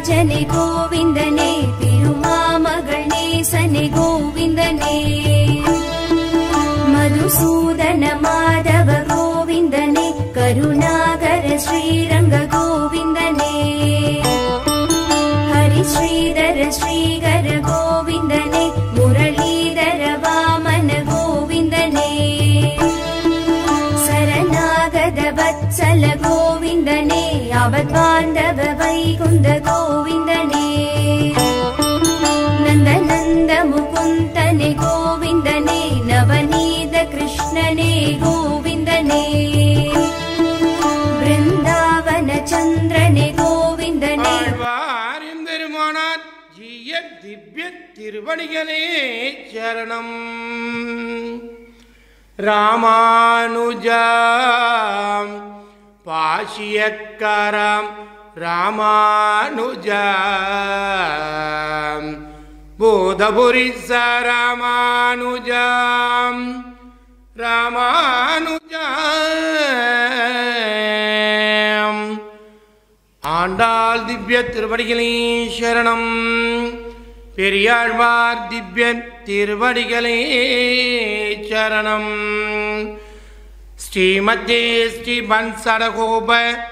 ராஜனே கோவிந்தனே திருமாமகள் நேசனே கோவிந்தனே மதுசூதன மாதவ கோவிந்தனே கருணாகர ஸ்ரீரங்க கோவிந்தனே ஹரி ஸ்ரீதர ஸ்ரீகர கோவிந்தனே முரளீதர வாமன கோவிந்தனே சரணாகத வத்சல கோவிந்தனே அவத்வாந்தவ வைகுந்த கோவிந்தனே நந்த நந்த முகுந்தனே கோவிந்தனே நவநீத கிருஷ்ணனே கோவிந்தனே பிருந்தாவன சந்திரனே கோவிந்தனே ஆழ்வார் எம்பெருமானார் ஜீய திவ்ய திருவடிகளே சரணம் ராமானுஜாம் பாஷியக்காராம் ராமானுஜாம் போதபுரிச ராமானுஜாம் ராமானுஜாம் ஆண்டாள் திவ்ய திருவடிகளே சரணம் பெரியாழ்வார் திவ்ய திருவடிகளே சரணம் ஸ்ரீமத்தே ஸ்ரீ பன்சடகோப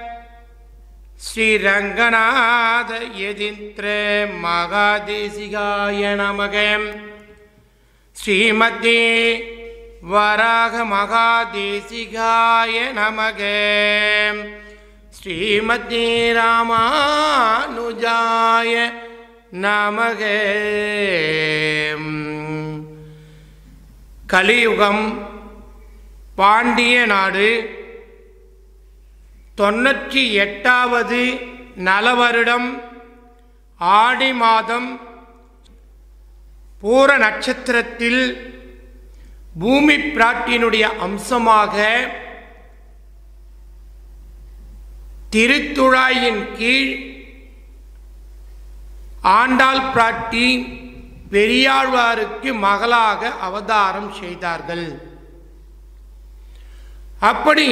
ஸ்ரீரங்கநாத யதிந்திர மகாதேசிகாய நமகம் ஸ்ரீமத்தே வராக மகாதேசிகாய நமக ஸ்ரீமத்தே ராமானுஜாய நமக கலியுகம் பாண்டிய நாடு தொண்ணூற்றி எட்டாவது நலவருடம் ஆடி மாதம் பூர நட்சத்திரத்தில் பூமி பிராட்டியினுடைய அம்சமாக திருத்துழாயின் கீழ் ஆண்டாள் பிராட்டி பெரியாழ்வாருக்கு மகளாக அவதாரம் செய்தார்கள் அப்படி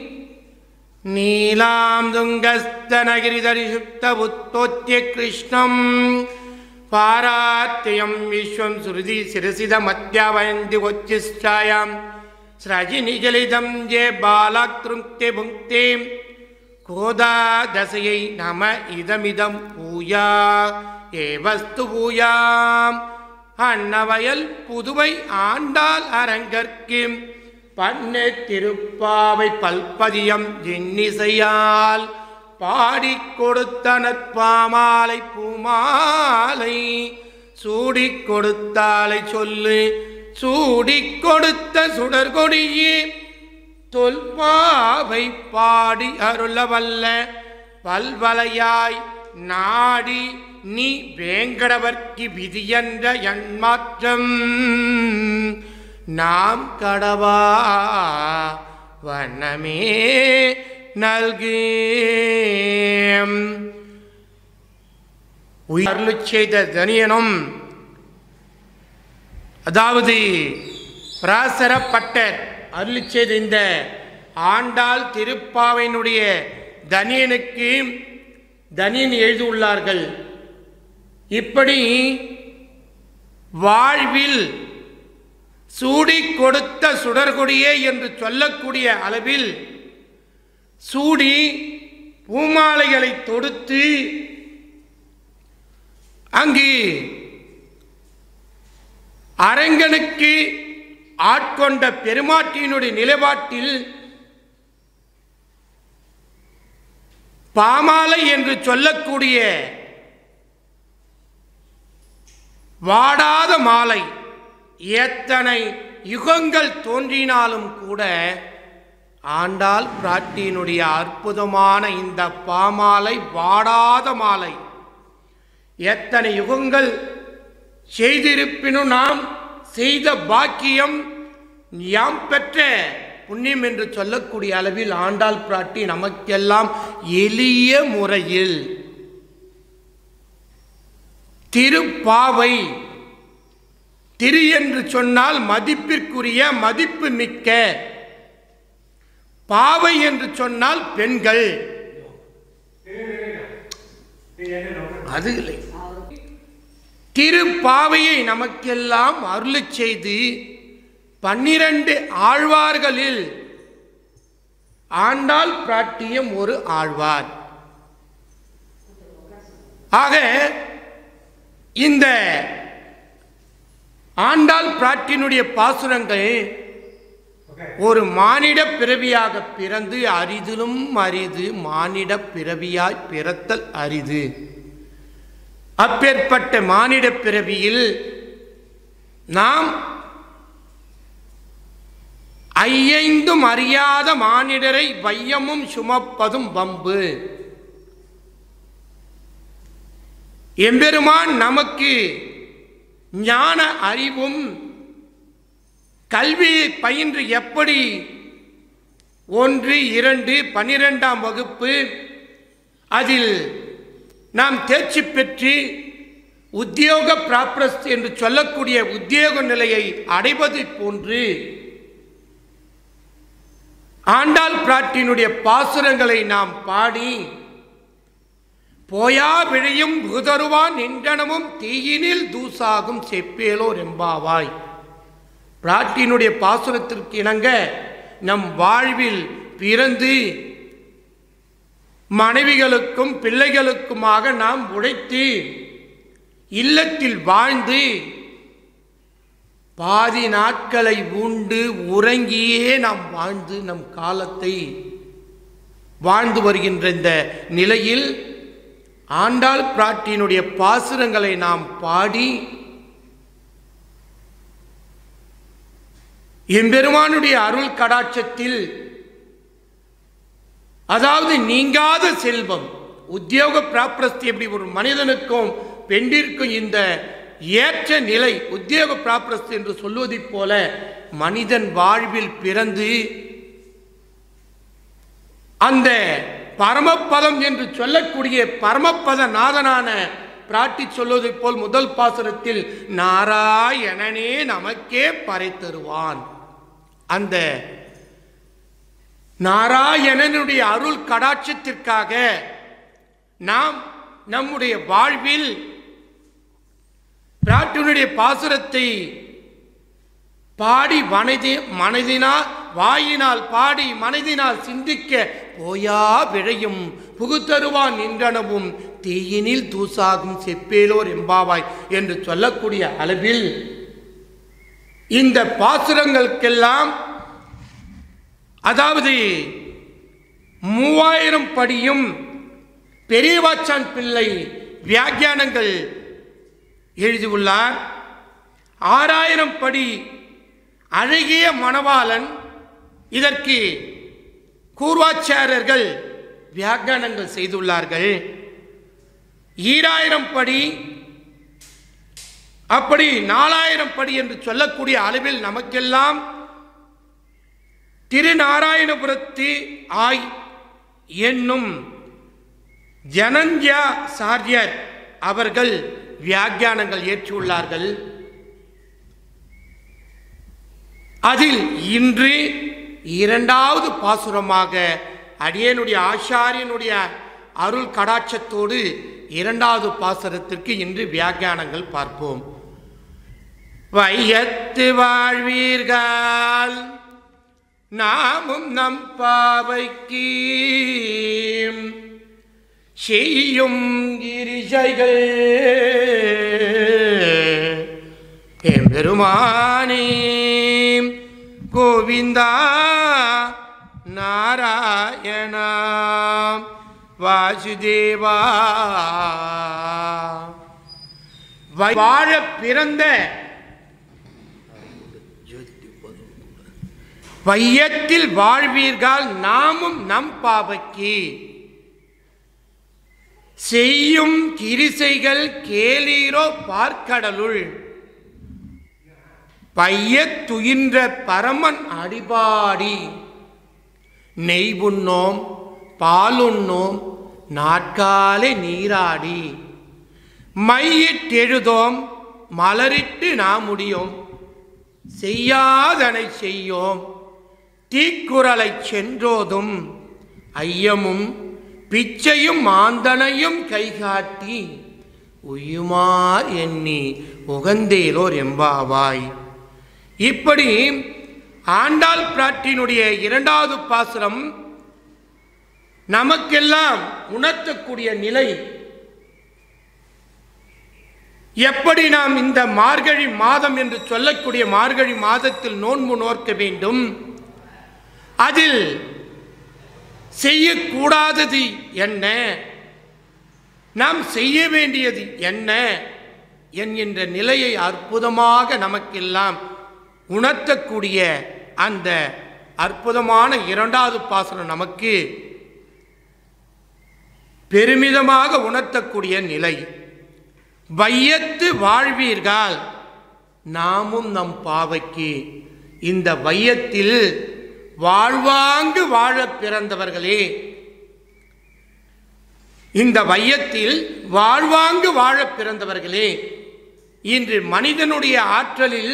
நீலாம் துங்கஸ்தனகிரிதரிசுப்த புத்தோத்திய கிருஷ்ணம் பாராத்தியம் விஸ்வம் சுருதி சிரசித மத்தியாவயந்தி உச்சிஷ்டாயாம் ஸ்ரஜி நிஜலிதம் ஜே பாலாத்ருங்கே புங்கே கோதா தசையை நம இதமிதம் பூயா ஏவஸ்து பூயாம் அன்னவயல் புதுவை ஆண்டாள் அரங்கற்கு பண்ணு திருப்பாவை பல்பதியம் இன்னிசையால் பாடிக் கொடுத்த நற்பாமாலை பூமாலை சூடிக் கொடுத்தாலை சொல்லு சூடிக் கொடுத்த சுடர்கொடியே தொல்பாவை பாடி அருளவல்ல பல்வலையாய் நாடி நீ வேங்கடவர்க்கு விதியென்ற எண்மாற்றம் நாம் கடவா வண்ணமே நல்கு உயிர்லுச் செய்த தனியனும் அதாவது பிராசரப்பட்டர் அருளிச் செய்த இந்த ஆண்டாள் திருப்பாவையினுடைய தனியனுக்கு தனியன் எழுதியுள்ளார்கள் இப்படி வாழ்வில் சூடிக் கொடுத்த சுடர்கொடியே என்று சொல்லக்கூடிய அளவில் சூடி பூமாலைகளை தொடுத்து அங்கு அரங்கனுக்கு ஆட்கொண்ட பெருமாட்டியினுடைய நிலைப்பாட்டில் பாமாலை என்று சொல்லக்கூடிய வாடாத மாலை எத்தனை யுகங்கள் தோன்றினாலும் கூட ஆண்டாள் பிராட்டியினுடைய அற்புதமான இந்த பாமாலை வாடாத மாலை எத்தனை யுகங்கள் செய்திருப்பினும் நாம் செய்த பாக்கியம் யாம் பெற்ற புண்ணியம் என்று சொல்லக்கூடிய அளவில் ஆண்டாள் பிராட்டி நமக்கெல்லாம் எளிய முறையில் திருப்பாவை திரு என்று சொன்னால் மதிப்பிற்குரிய மதிப்பு மிக்க பாவை என்று சொன்னால் பெண்கள் அது இல்லை திருப்பாவையை நமக்கெல்லாம் அருளச் செய்து பன்னிரண்டு ஆழ்வார்களில் ஆண்டாள் பிராட்டியம் ஒரு ஆழ்வார் ஆக இந்த ஆண்டாள் பிராட்டினுடைய பாசுரங்கள் ஒரு மானிட பிறவியாக பிறந்து அரிதிலும் அரிது மானிட பிறவியாய் பிறத்தல் அரிது அப்பேற்பட்ட மானிட பிறவியில் நாம் ஐயைந்தும் அறியாத மானிடரை வையமும் சுமப்பதும் வம்பு எம்பெருமான் நமக்கு ஞான அறிவும் கல்வியை பயின்று எப்படி ஒன்று இரண்டு பனிரெண்டாம் வகுப்பு அதில் நாம் தேர்ச்சி பெற்று உத்தியோக பிராப்ரஸ் என்று சொல்லக்கூடிய உத்தியோக நிலையை அடைவது போன்று ஆண்டாள் பிராட்டினுடைய பாசுரங்களை நாம் பாடி போயா விழையும் புதருவான் நின்றனமும் தீயினில் தூசாகும் செப்பேலோர் எம்பாவாய் பிராட்டினுடைய பாசுரத்திற்கு இணங்க நம் வாழ்வில் பிறந்து மனைவிகளுக்கும் பிள்ளைகளுக்குமாக நாம் உழைத்து இல்லத்தில் வாழ்ந்து பாதி நாட்களை உண்டு உறங்கியே நாம் வாழ்ந்து நம் காலத்தை வாழ்ந்து வருகின்ற இந்த நிலையில் ஆண்டாள் பிராட்டியினுடைய பாசுரங்களை நாம் பாடி எம்பெருமானுடைய அருள் கடாட்சத்தில் அதாவது நீங்காத செல்வம் உத்தியோக பிராப்ரஸ்தி எப்படி ஒரு மனிதனுக்கும் பெண்டிற்கும் இந்த ஏற்ற நிலை உத்தியோக பிராப்ரஸ்தி என்று சொல்வதைப் போல மனிதன் வாழ்வில் பிறந்து அந்த பரமபதம் என்று சொல்லக்கூடிய பரமபத நாதனான பிராட்டி சொல்வதைப் போல் முதல் பாசுரத்தில் நாராயணனே நமக்கே பறை தருவான் அந்த நாராயணனுடைய அருள் கடாட்சத்திற்காக நாம் நம்முடைய வாழ்வில் பிராட்டினுடைய பாசுரத்தை பாடி மனதி மனதினால் வாயினால் பாடி மனதினால் சிந்திக்க போயா விழையும் புகுத்தருவான் நின்றனவும் தீயினில் தூசாகும் செப்பேலோர் எம்பாவாய் என்று சொல்லக்கூடிய அளவில் இந்த பாசுரங்களுக்கெல்லாம் அதாவது மூவாயிரம் படியும் பெரியவாச்சான் பிள்ளை வியாக்கியானங்கள் எழுதியுள்ளார் ஆறாயிரம் படி அழகிய மணவாளன் இதற்கு கூர்வாச்சாரர்கள் வியாக்கியானங்கள் செய்துள்ளார்கள் ஈராயிரம் படி அப்படி நாலாயிரம் படி என்று சொல்லக்கூடிய அளவில் நமக்கெல்லாம் திருநாராயணபுரத்து ஆய் என்னும் ஜனன்யா சாரியர் அவர்கள் வியாக்கியானங்கள் ஏற்றியுள்ளார்கள் அதில் இன்று இரண்டாவது பாசுரமாக அடியனுடைய ஆச்சாரியனுடைய அருள் கடாட்சத்தோடு இரண்டாவது பாசுரத்திற்கு இன்று வியாக்கியானங்கள் பார்ப்போம் வையத்து வாழ்வீர்கள் நாமும் நம் பாவைக்கு செய்யும் கிரிசைகள் எம்பெருமானே கோவிந்தா நாராயணா வாசுதேவா வை- வாழ பிறந்த வையத்தில் வாழ்வீர்கள் நாமும் நம் பாவைக்கு செய்யும் கிரிசைகள் கேளீரோ பார்க்கடலுள் பையத் துயின்ற பரமன் அடிபாடி நெய் உண்ணோம் பாலுண்ணோம் நாட்காலே நீராடி மையிட்டெழுதோம் மலரிட்டு நாம் முடியும் செய்யாதனை செய்யோம் தீக்குறளைச் சென்றோதும் ஐயமும் பிச்சையும் மாந்தனையும் கைகாட்டி உயுமார் எண்ணி உகந்தேலோர் எம்பாவாய் இப்படி ஆண்டாள் பிராட்டினுடைய இரண்டாவது பாசுரம் நமக்கெல்லாம் உணர்த்தக்கூடிய நிலை எப்படி நாம் இந்த மார்கழி மாதம் என்று சொல்லக்கூடிய மார்கழி மாதத்தில் நோன்பு நோக்க வேண்டும் அதில் செய்யக்கூடாதது என்ன நாம் செய்ய வேண்டியது என்ன என்கின்ற நிலையை அற்புதமாக நமக்கெல்லாம் உணர்த்தக்கூடிய அந்த அற்புதமான இரண்டாவது பாசனம் நமக்கு பெருமிதமாக உணர்த்தக்கூடிய நிலை வையத்து வாழ்வீர்கள் நாமும் நம் பாவைக்கு இந்த வையத்தில் வாழ்வாங்கு வாழப் பிறந்தவர்களே இந்த வையத்தில் வாழ்வாங்கு வாழப் பிறந்தவர்களே இன்று மனிதனுடைய ஆற்றலில்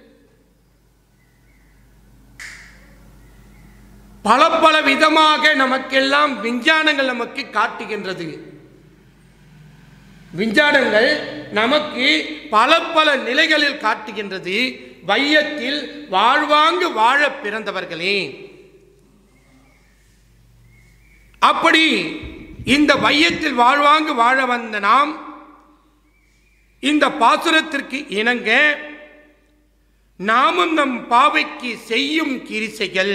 பல பல விதமாக நமக்கெல்லாம் விஞ்ஞானங்கள் நமக்கு காட்டுகின்றது விஞ்ஞானங்கள் நமக்கு பல பல நிலைகளில் காட்டுகின்றது வையத்தில் வாழ்வாங்கு வாழ பிறந்தவர்களே அப்படி இந்த வையத்தில் வாழ்வாங்கு வாழ வந்த நாம் இந்த பாசுரத்திற்கு இணங்க நாமும் நம் பாவைக்கு செய்யும் கிரிசைகள்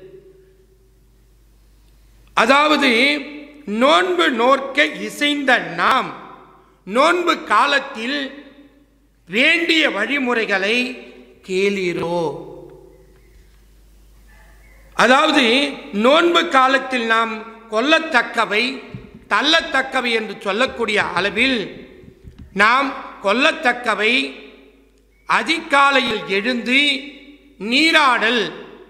அதாவது நோன்பு நோற்க இசைந்த நாம் நோன்பு காலத்தில் வேண்டிய வழிமுறைகளை கேளீரோ அதாவது நோன்பு காலத்தில் நாம் கொல்லத்தக்கவை தள்ளத்தக்கவை என்று சொல்லக்கூடிய அளவில் நாம் கொல்லத்தக்கவை அதிகாலையில் எழுந்து நீராடல்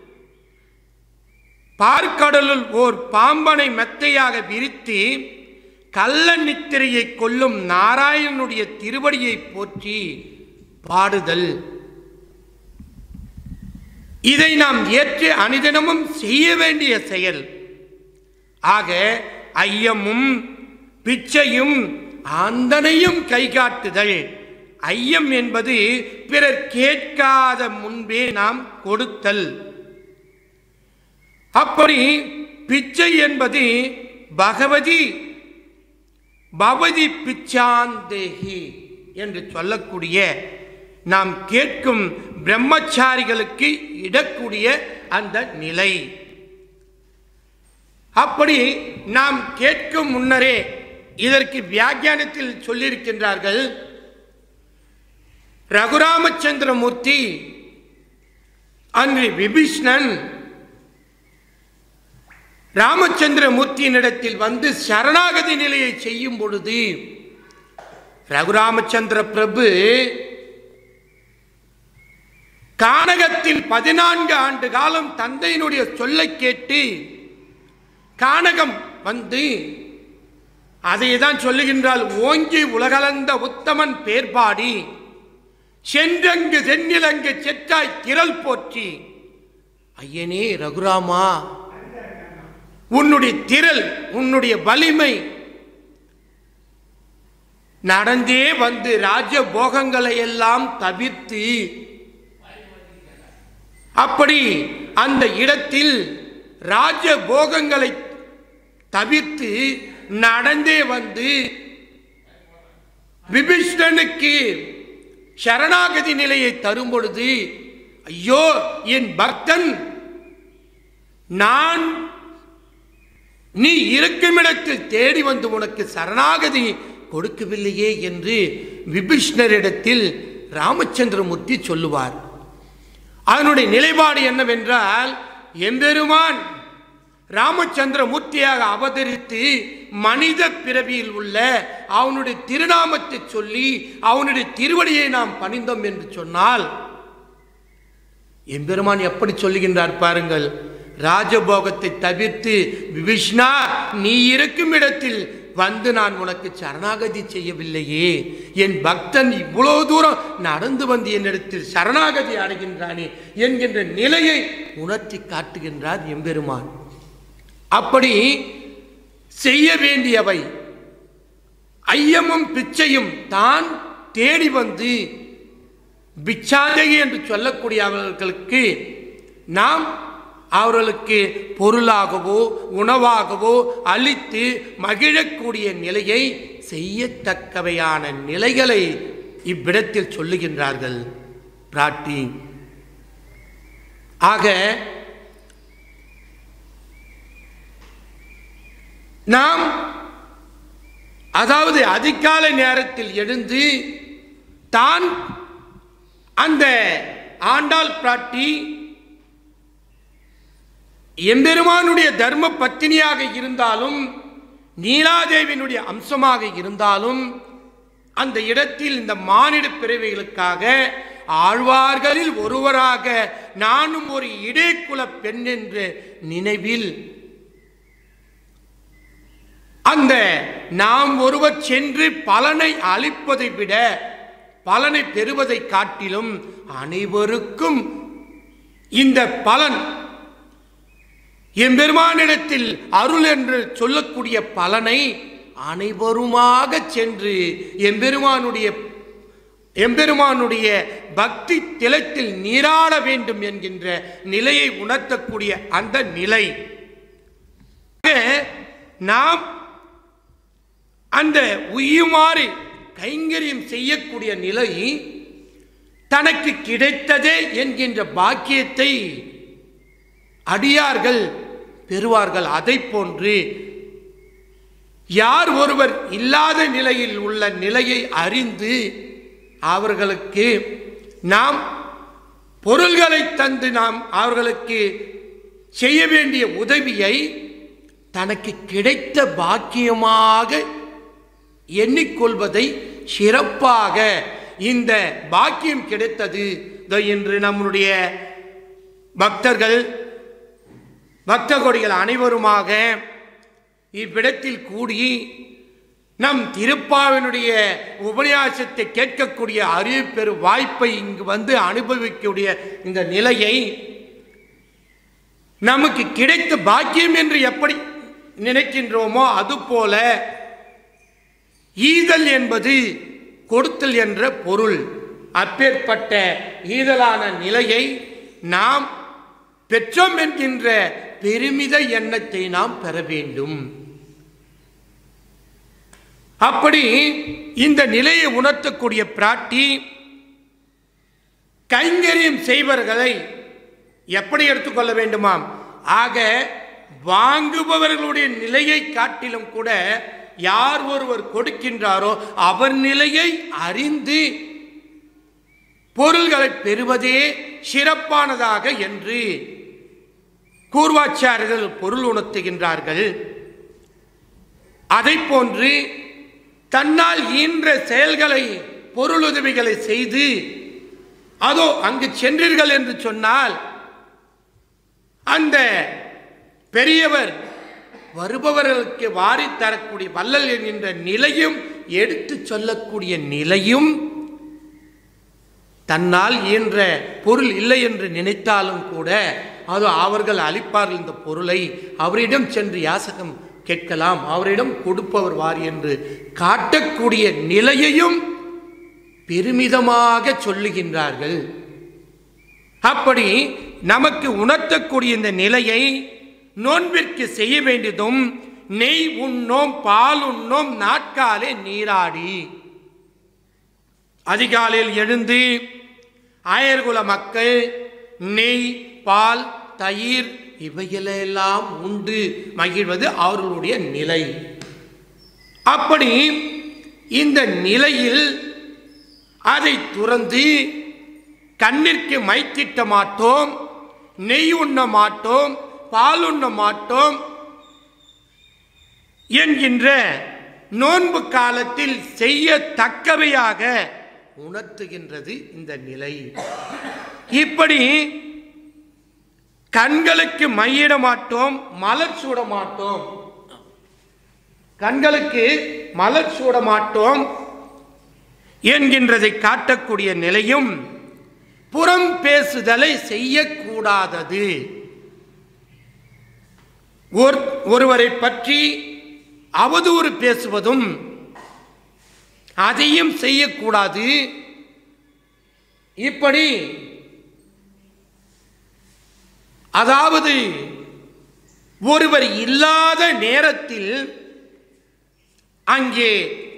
பார்க்கடலுள் ஓர் பாம்பனை மெத்தையாக விரித்து கள்ள நித்திரையை கொல்லும் நாராயணனுடைய திருவடியை போற்றி பாடுதல் இதை நாம் ஏற்று அனிதனமும் செய்ய வேண்டிய செயல் ஆக ஐயமும் பிச்சையும் ஆந்தனையும் கைகாட்டுதல் ஐயம் என்பது பிறர் கேட்காத முன்பே நாம் கொடுத்தல் அப்படி பிச்சை என்பது பகவதி பவதி பிச்சாந்தேகி என்று சொல்லக்கூடிய நாம் கேட்கும் பிரம்மச்சாரிகளுக்கு இடக்கூடிய அந்த நிலை அப்படி நாம் கேட்கும் முன்னரே இதற்கு வியாக்கியானத்தில் சொல்லியிருக்கின்றார்கள் ரகுராமச்சந்திரமூர்த்தி அன்று விபீஷ்ணன் ராமச்சந்திரமூர்த்தியினிடத்தில் வந்து சரணாகதி நிலையை செய்யும் பொழுது ரகுராமச்சந்திர பிரபு கானகத்தில் பதினான்கு ஆண்டு காலம் தந்தையினுடைய சொல்லை கேட்டு கானகம் வந்து அதை தான் சொல்லுகின்றால் ஓங்கி உலகளந்த உத்தமன் பேர்பாடி சென்றங்கு சென்னிலங்கு செற்றாய் திரள் போற்றி ஐயனே ரகுராமா உன்னுடைய திரள் உன்னுடைய வலிமை நடந்தே வந்து ராஜ போகங்களை எல்லாம் தவிர்த்து அப்படி அந்த இடத்தில் ராஜ போகங்களை தவிர்த்து நடந்தே வந்து விபீஷ்ணனுக்கு சரணாகதி நிலையை தரும் பொழுது ஐயோ என் பக்தன் நான் நீ இருக்கும் இடத்தில் தேடி வந்து உனக்கு சரணாகதி கொடுக்கவில்லையே என்று விபீஷ்ணரிடத்தில் ராமச்சந்திரமூர்த்தி சொல்லுவார் அதனுடைய நிலைப்பாடு என்னவென்றால் எம்பெருமான் ராமச்சந்திரமூர்த்தியாக அவதரித்து மனித பிறவியில் உள்ள அவனுடைய திருநாமத்தை சொல்லி அவனுடைய திருவடியை நாம் பணிந்தோம் என்று சொன்னால் எம்பெருமான் எப்படி சொல்லுகின்றார் பாருங்கள் ராஜபோகத்தை தவிர்த்து விஷ்ணா நீ இருக்கும் இடத்தில் வந்து நான் உனக்கு சரணாகதி செய்யவில்லையே என் பக்தன் இவ்வளவு தூரம் நடந்து வந்து என்னிடத்தில் சரணாகதி அடைகின்றானே என்கின்ற நிலையை உணர்த்தி காட்டுகின்றார் எம்பெருமான் அப்படி செய்ய வேண்டியவை ஐயமும் பிச்சையும் தான் தேடி வந்து பிச்சாதகி என்று சொல்லக்கூடிய அவர்களுக்கு நாம் அவர்களுக்கு பொருளாகவோ உணவாகவோ அளித்து மகிழக்கூடிய நிலையை செய்யத்தக்கவையான நிலைகளை இவ்விடத்தில் சொல்லுகின்றார்கள் பிராட்டி ஆக நாம் அதாவது அதிகாலை நேரத்தில் எழுந்து தான் அந்த ஆண்டாள் பிராட்டி எம்பெருமானுடைய தர்ம பத்தினியாக இருந்தாலும் நீலாதேவியினுடைய அம்சமாக இருந்தாலும் அந்த இடத்தில் இந்த மானிட பிறவிகளுக்காக ஆழ்வார்களில் ஒருவராக நானும் ஒரு இடைக்குல பெண் என்ற நினைவில் அந்த நாம் ஒருவர் சென்று பலனை அளிப்பதை விட பலனை பெறுவதை காட்டிலும் அனைவருக்கும் இந்த பலன் எம்பெருமானிடத்தில் அருள் என்று சொல்லக்கூடிய பலனை அனைவருமாக சென்று எம்பெருமானுடைய எம்பெருமானுடைய பக்தி திலத்தில் நீராட வேண்டும் என்கின்ற நிலையை உணர்த்தக்கூடிய அந்த நிலை ஆக, நாம் அந்த உய்யுமாறு கைங்கரியம் செய்யக்கூடிய நிலை தனக்கு கிடைத்ததே என்கின்ற பாக்கியத்தை அடியார்கள் பெறுவார்கள் அதை போன்று யார் ஒருவர் இல்லாத நிலையில் உள்ள நிலையை அறிந்து அவர்களுக்கு நாம் பொருள்களை தந்து நாம் அவர்களுக்கு செய்ய வேண்டிய உதவியை தனக்கு கிடைத்த பாக்கியமாக எண்ணிக்கொள்வதை சிறப்பாக இந்த பாக்கியம் கிடைத்தது இதோ இன்று நம்முடைய பக்தர்கள் பக்த கொடிகள் அனைவருமாக இவ்விடத்தில் கூடி நம் திருப்பாவினுடைய உபன்யாசத்தை கேட்கக்கூடிய அறிவு பெறும் வாய்ப்பை இங்கு வந்து அனுபவிக்கக்கூடிய இந்த நிலையை நமக்கு கிடைத்த பாக்கியம் என்று எப்படி நினைக்கின்றோமோ அதுபோல ஈதல் என்பது கொடுத்தல் என்ற பொருள் அப்பேற்பட்ட ஈதலான நிலையை நாம் பெற்றோம் என்கின்ற பெருமித எண்ணத்தை நாம் பெற வேண்டும் அப்படி இந்த நிலையை உணர்த்தக்கூடிய பிராட்டி கைங்கரியம் செய்வர்களை எப்படி எடுத்துக்கொள்ள வேண்டுமாம் ஆக வாங்குபவர்களுடைய நிலையை காட்டிலும் கூட யார் ஒருவர் கொடுக்கின்றாரோ அவர் நிலையை அறிந்து பொருள்களை பெறுவதே சிறப்பானதாக என்று கூர்வாச்சாரியர்கள் பொருள் உணர்த்துகின்றார்கள் அதை போன்று தன்னால் ஈன்ற செயல்களை பொருளுதவிகளை செய்து அதோ அங்கு சென்றீர்கள் என்று சொன்னால் அந்த பெரியவர் வருபவர்களுக்கு வாரி தரக்கூடிய வள்ளல் என்கின்ற நிலையும் எடுத்து சொல்லக்கூடிய நிலையும் தன்னால் இயன்ற பொருள் இல்லை என்று நினைத்தாலும் கூட அது அவர்கள் அளிப்பார்கள் இந்த பொருளை அவரிடம் சென்று யாசகம் கேட்கலாம் அவரிடம் கொடுப்பவர் வார் என்று காட்டக்கூடிய நிலையையும் பெருமிதமாக சொல்லுகின்றார்கள் அப்படி நமக்கு உணர்த்தக்கூடிய இந்த நிலையை நோன்பிற்கு செய்ய வேண்டியதும் நெய் உண்ணோம் பால் உண்ணோம் நாட்காலே நீராடி அதிகாலையில் எழுந்து ஆயர்குல மக்கள் நெய் பால் தயிர் இவைகளெல்லாம் உண்டு மகிழ்வது அவர்களுடைய நிலை அப்படி இந்த நிலையில் அதை துறந்து கண்ணிற்கு மைத்திட்ட மாட்டோம் நெய் உண்ண மாட்டோம் பால் உண்ண மாட்டோம் என்கின்ற நோன்பு காலத்தில் செய்யத்தக்கவையாக உணர்த்துகின்றது இந்த நிலை இப்படி கண்களுக்கு மையிட மாட்டோம் மலர் சூட மாட்டோம் கண்களுக்கு மலர் சூட மாட்டோம் என்கின்றதை காட்டக்கூடிய நிலையும் புறம் பேசுதலை செய்யக்கூடாதது ஒரு ஒருவரை பற்றி அவதூறு பேசுவதும் அதையும் செய்யக்கூடாது இப்படி அதாவது ஒருவர் இல்லாத நேரத்தில் அங்கே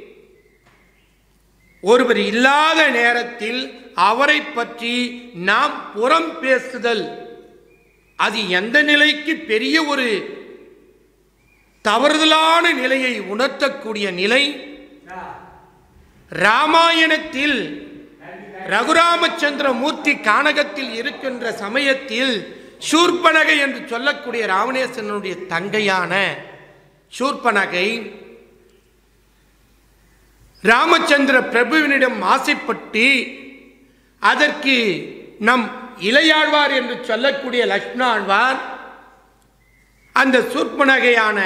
ஒருவர் இல்லாத நேரத்தில் அவரை பற்றி நாம் புறம் பேசுதல் அது எந்த நிலைக்கு பெரிய ஒரு தவறுதலான நிலையை உணர்த்தக்கூடிய நிலை ராமாயணத்தில் ரகுராமச்சந்திர மூர்த்தி கானகத்தில் இருக்கின்ற சமயத்தில் சூர்பனகை என்று சொல்லக்கூடிய ராவணேசனுடைய தங்கையான சூர்பனகை ராமச்சந்திர பிரபுவினிடம் ஆசைப்பட்டு அதற்கு நம் இளையாழ்வார் என்று சொல்லக்கூடிய லக்ஷ்மண ஆழ்வார் அந்த சூர்பனகையான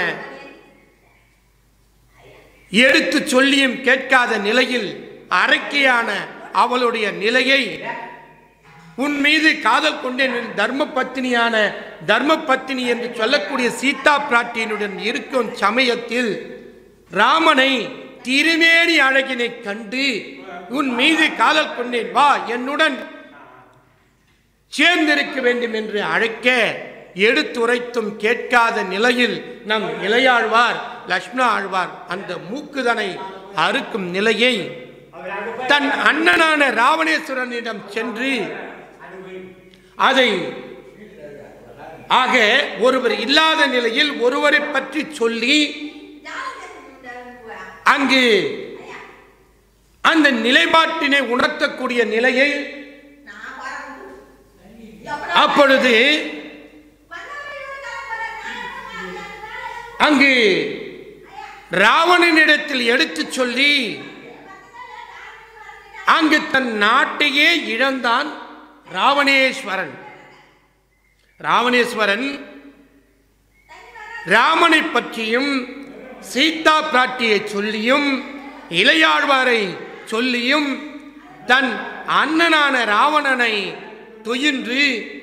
எடுத்து சொல்லியும் கேட்காத நிலையில் அரக்கையான அவளுடைய நிலையை உன் மீது காதல் கொண்டேன் என் தர்ம பத்தினியான தர்ம பத்தினி என்று சொல்லக்கூடிய சீதா பிராட்டியினுடன் இருக்கும் சமயத்தில் ராமனை திருமேனி அழகினை கண்டு உன் மீது காதல் கொண்டேன் வா என்னுடன் சேர்ந்திருக்க வேண்டும் என்று அழைக்க எடுத்துரைத்தும் கேட்காத நிலையில் நம் இளையாழ்வார் லக்ஷ்மண ஆழ்வார் அந்த மூக்குதனை அறுக்கும் நிலையை தன் அண்ணனான ராவணேஸ்வரனிடம் சென்று அதை ஆக ஒருவர் இல்லாத நிலையில் ஒருவரை பற்றி சொல்லி அங்கு அந்த நிலைப்பாட்டினை உணர்த்தக்கூடிய நிலையை அப்பொழுது அங்கு ராவணனிடத்தில் எடுத்துச் சொல்லி அங்கு தன் நாட்டையே இழந்தான் ராவணேஸ்வரன் ராவணேஸ்வரன் ராமனை பற்றியும் சீதா பிராட்டியை சொல்லியும் இளையாழ்வாரை சொல்லியும் தன் அண்ணனான ராவணனை துயின்று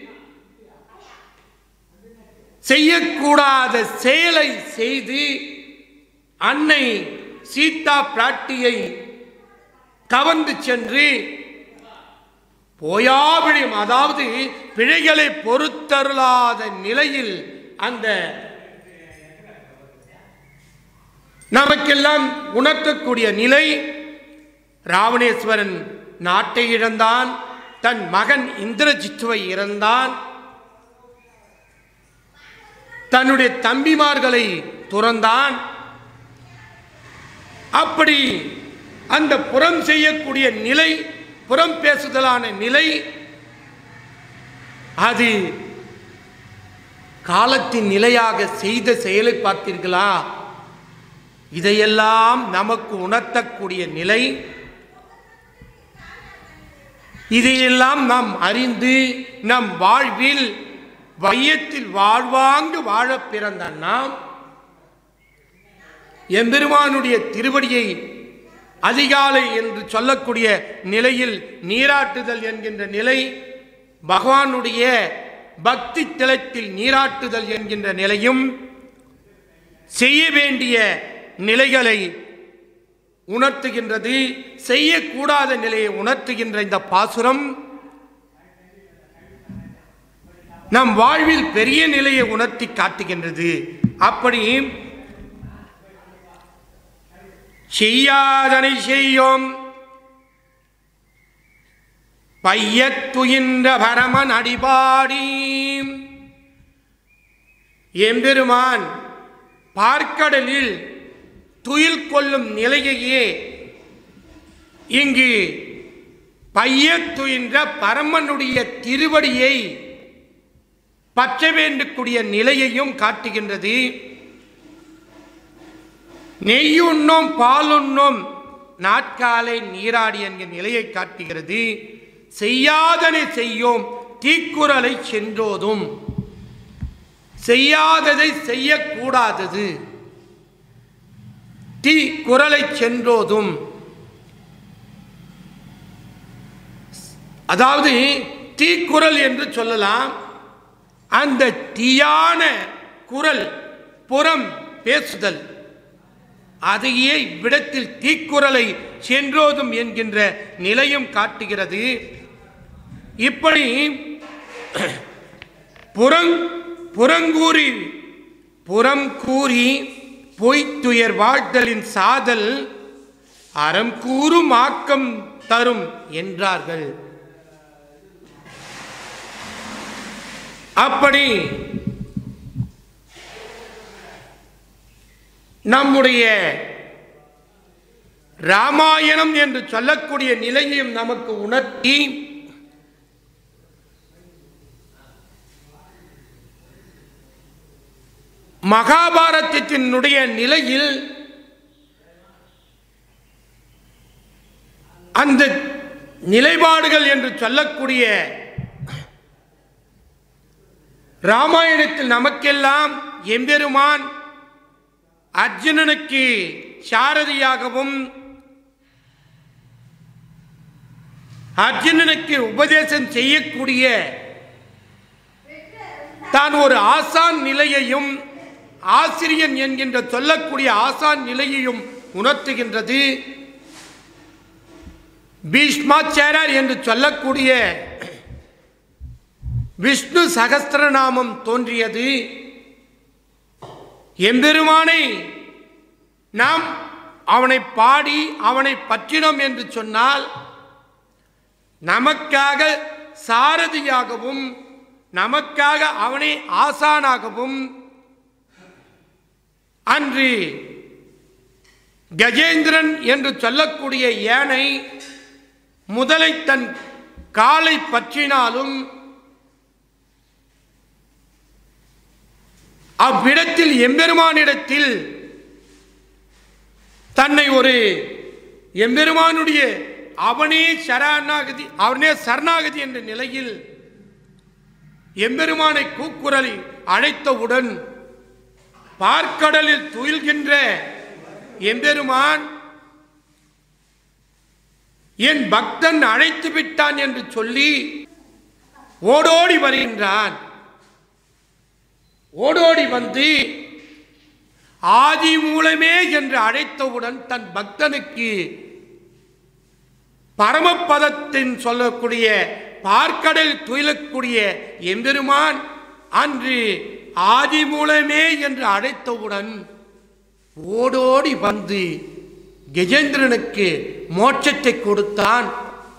செய்யக்கூடாத செயலை செய்து அன்னை சீதா பிராட்டியை கவர்ந்து சென்று போயாவிழியும் அதாவது பிழைகளை பொறுத்தருளாத நிலையில் அந்த நமக்கெல்லாம் உணர்த்தக்கூடிய நிலை ராவணேஸ்வரன் நாட்டை இழந்தான் தன் மகன் இந்திரஜித்துவை இறந்தான் தன்னுடைய தம்பிமார்களை துறந்தான் அப்படி அந்த புறம் செய்யக்கூடிய நிலை புறம் பேசுதலான நிலை அது காலத்தின் நிலையாக செய்த செயலை பார்த்தீர்களா இதையெல்லாம் நமக்கு உணர்த்தக்கூடிய நிலை இதையெல்லாம் நாம் அறிந்து நம் வாழ்வில் வையத்தில் வாழ்வாங்கு வாழப் பிறந்த நாம் எம்பெருமானுடைய திருவடியை அதிகாலை என்று சொல்லக்கூடிய நிலையில் நீராட்டுதல் என்கின்ற நிலை பகவானுடைய பக்தி திளத்தில் நீராட்டுதல் என்கின்ற நிலையும் செய்ய வேண்டிய நிலைகளை உணர்த்துகின்றது செய்யக்கூடாத நிலையை உணர்த்துகின்ற இந்த பாசுரம் நம் வாழ்வில் பெரிய நிலையை உணர்த்தி காட்டுகின்றது அப்படி செய்யாதனை செய்யோம் பையத்துயின்ற பரமன் அடிபாடி எம்பெருமான் பார்க்கடலில் துயில் கொள்ளும் நிலையையே இங்கு பையத்துயின்ற பரமனுடைய திருவடியை பற்ற வேண்டக்கூடிய நிலையையும் காட்டுகின்றது நெய்யுண்ணோம் பாலுண்ணோம் நாட்காலை நீராடி என்கிற நிலையை காட்டுகிறது செய்யாதனை செய்யோம் தீக்குறளை சென்றோதும் செய்யாததை செய்யக்கூடாதது தீ குரலை சென்றோதும் அதாவது தீக்குறள் என்று சொல்லலாம் அந்த தீயான குரல் புறம் பேசுதல் அதையே இவ்விடத்தில் தீக்குறளை சென்றோதும் என்கின்ற நிலையும் காட்டுகிறது இப்படி புறங் புறங்கூறி புறம் கூறி பொய்த்துயர் வாழ்தலின் சாதல் அறம் கூறும் ஆக்கம் தரும் என்றார்கள் அப்படி நம்முடைய ராமாயணம் என்று சொல்லக்கூடிய நிலையையும் நமக்கு உணர்த்தி மகாபாரதத்தினுடைய நிலையில் அந்த நிலைப்பாடுகள் என்று சொல்லக்கூடிய ராமாயணத்தில் நமக்கெல்லாம் எம்பெருமான் அர்ஜுனனுக்கு சாரதியாகவும் அர்ஜுனனுக்கு உபதேசம் செய்யக்கூடிய தான் ஒரு ஆசான் நிலையையும் ஆசிரியன் என்கின்ற சொல்லக்கூடிய ஆசான் நிலையையும் உணர்த்துகின்றது பீஷ்மாச்சாரர் என்று சொல்லக்கூடிய விஷ்ணு சகஸ்திரநாமம் தோன்றியது எம்பெருமானை நாம் அவனை பாடி அவனை பற்றினோம் என்று சொன்னால் நமக்காக சாரதியாகவும் நமக்காக அவனை ஆசானாகவும் அன்று கஜேந்திரன் என்று சொல்லக்கூடிய யானை முதலை தன் காலை பற்றினாலும் அவ்விடத்தில் எம்பெருமானிடத்தில் தன்னை ஒரு எம்பெருமானுடைய அவனே சரணாகதி அவனே சரணாகதி என்ற நிலையில் எம்பெருமானை கூக்குரலை அழைத்தவுடன் பார்க்கடலில் துயில்கின்ற எம்பெருமான் என் பக்தன் அழைத்து விட்டான் என்று சொல்லி ஓடோடி வருகின்றான் ஓடோடி வந்து ஆதி மூலமே என்று அழைத்தவுடன் தன் பக்தனுக்கு பரமபதத்தின் சொல்லக்கூடிய பார்க்கடல் துயிலக்கூடிய எம்பெருமான் அன்று ஆதி மூலமே என்று அழைத்தவுடன் ஓடோடி வந்து கஜேந்திரனுக்கு மோட்சத்தை கொடுத்தான்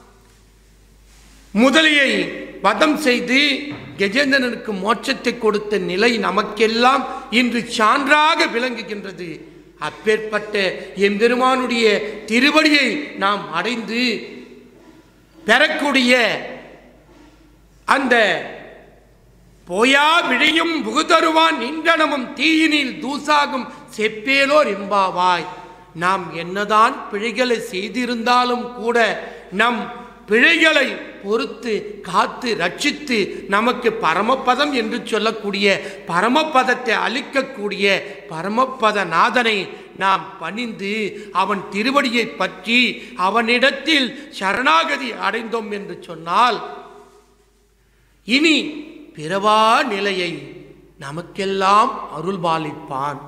முதலியை வதம் செய்து கஜேந்திரனுக்கு மோட்சத்தை கொடுத்த நிலை நமக்கெல்லாம் இன்று சான்றாக விளங்குகின்றது அப்பேற்பட்ட எம்பெருமானுடைய திருவடியை நாம் அடைந்து பெறக்கூடிய அந்த போயா விழையும் புகுதருவான் நின்றனமும் தீயினில் தூசாகும் செப்பேலோர் எம்பாவாய் நாம் என்னதான் பிழைகளை செய்திருந்தாலும் கூட நம் பிழைகளை பொறுத்து காத்து ரட்சித்து நமக்கு பரமபதம் என்று சொல்லக்கூடிய பரமபதத்தை அளிக்கக்கூடிய பரமபத நாதனை நாம் பணிந்து அவன் திருவடியை பற்றி அவனிடத்தில் சரணாகதி அடைந்தோம் என்று சொன்னால் இனி பிறவா நிலையை நமக்கெல்லாம் அருள்பாலிப்பான்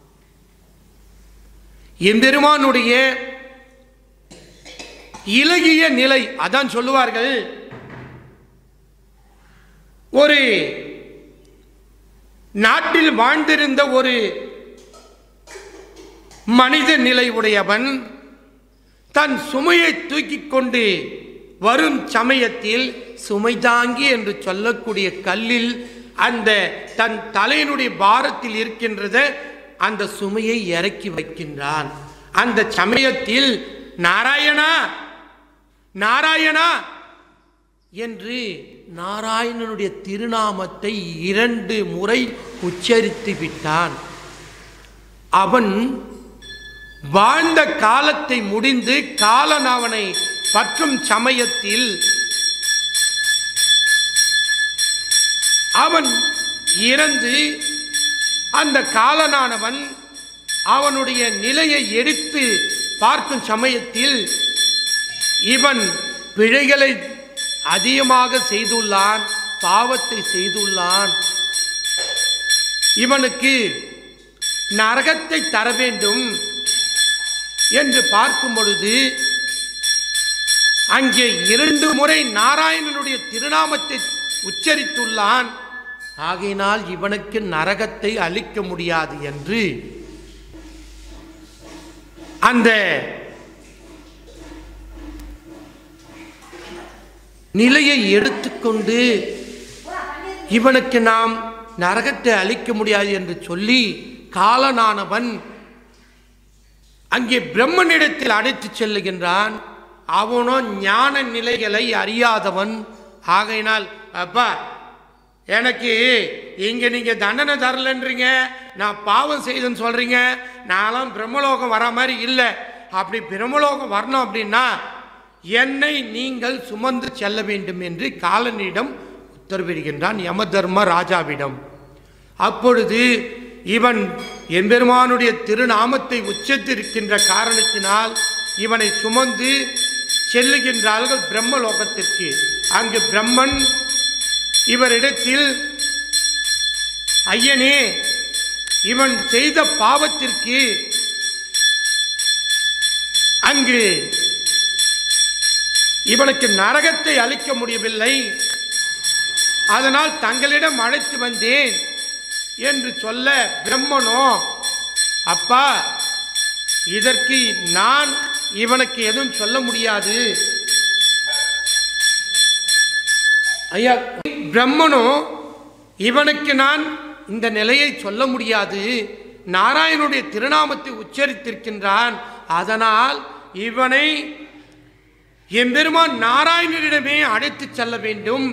எம்பெருமானுடைய இலகிய நிலை அதான் சொல்லுவார்கள் ஒரு நாட்டில் வாழ்ந்திருந்த ஒரு மனித நிலை உடையவன் தன் சுமையை தூக்கிக் கொண்டு வரும் சமயத்தில் சுமை தாங்கி என்று சொல்லக்கூடிய கல்லில் அந்த தன் தலையினுடைய பாரத்தில் இருக்கின்றத அந்த சுமையை இறக்கி வைக்கின்றான் அந்த சமயத்தில் நாராயணா நாராயணா என்று நாராயணனுடைய திருநாமத்தை இரண்டு முறை உச்சரித்து விட்டான் அவன் வாழ்ந்த காலத்தை முடிந்து காலன் அவனை பற்றும் சமயத்தில் அவன் இறந்து அந்த காலனானவன் அவனுடைய நிலையை எடுத்து பார்க்கும் சமயத்தில் இவன் பிழைகளை அதிகமாக செய்துள்ளான் பாவத்தை செய்துள்ளான் இவனுக்கு நரகத்தை தர வேண்டும் என்று பார்க்கும் பொழுது அங்கே இரண்டு முறை நாராயணனுடைய திருநாமத்தை உச்சரித்துள்ளான் ஆகையினால் இவனுக்கு நரகத்தை அளிக்க முடியாது என்று அந்த நிலையை எடுத்துக்கொண்டு இவனுக்கு நாம் நரகத்தை அளிக்க முடியாது என்று சொல்லி காலனானவன் அங்கே பிரம்மனிடத்தில் அழைத்துச் செல்லுகின்றான் அவனோ ஞான நிலைகளை அறியாதவன் ஆகையினால் அப்பா எனக்கு இங்க நீங்க தண்டனை தரலன்றீங்க நான் பாவம் செய்தேன்னு சொல்றீங்க நான்லாம் பிரம்மலோகம் வர மாதிரி இல்லை அப்படி பிரம்மலோகம் வரணும் அப்படின்னா என்னை நீங்கள் சுமந்து செல்ல வேண்டும் என்று காலனிடம் உத்தரவிடுகின்றான் யமதர்ம ராஜாவிடம் அப்பொழுது இவன் எம்பெருமானுடைய திருநாமத்தை உச்சத்திருக்கின்ற காரணத்தினால் இவனை சுமந்து செல்லுகின்றார்கள் பிரம்மலோகத்திற்கு அங்கு பிரம்மன் இவரிடத்தில் ஐயனே இவன் செய்த பாவத்திற்கு அங்கு இவனுக்கு நரகத்தை அளிக்க முடியவில்லை அதனால் தங்களிடம் அழைத்து வந்தேன் என்று சொல்ல பிரம்மனோ அப்பா இதற்கு நான் இவனுக்கு எதுவும் சொல்ல முடியாது ஐயா பிரம்மனோ இவனுக்கு நான் இந்த நிலையை சொல்ல முடியாது நாராயணுடைய திருநாமத்தை உச்சரித்திருக்கின்றான் அதனால் இவனை எம்பெருமான் நாராயணனிடமே அழைத்துச் செல்ல வேண்டும்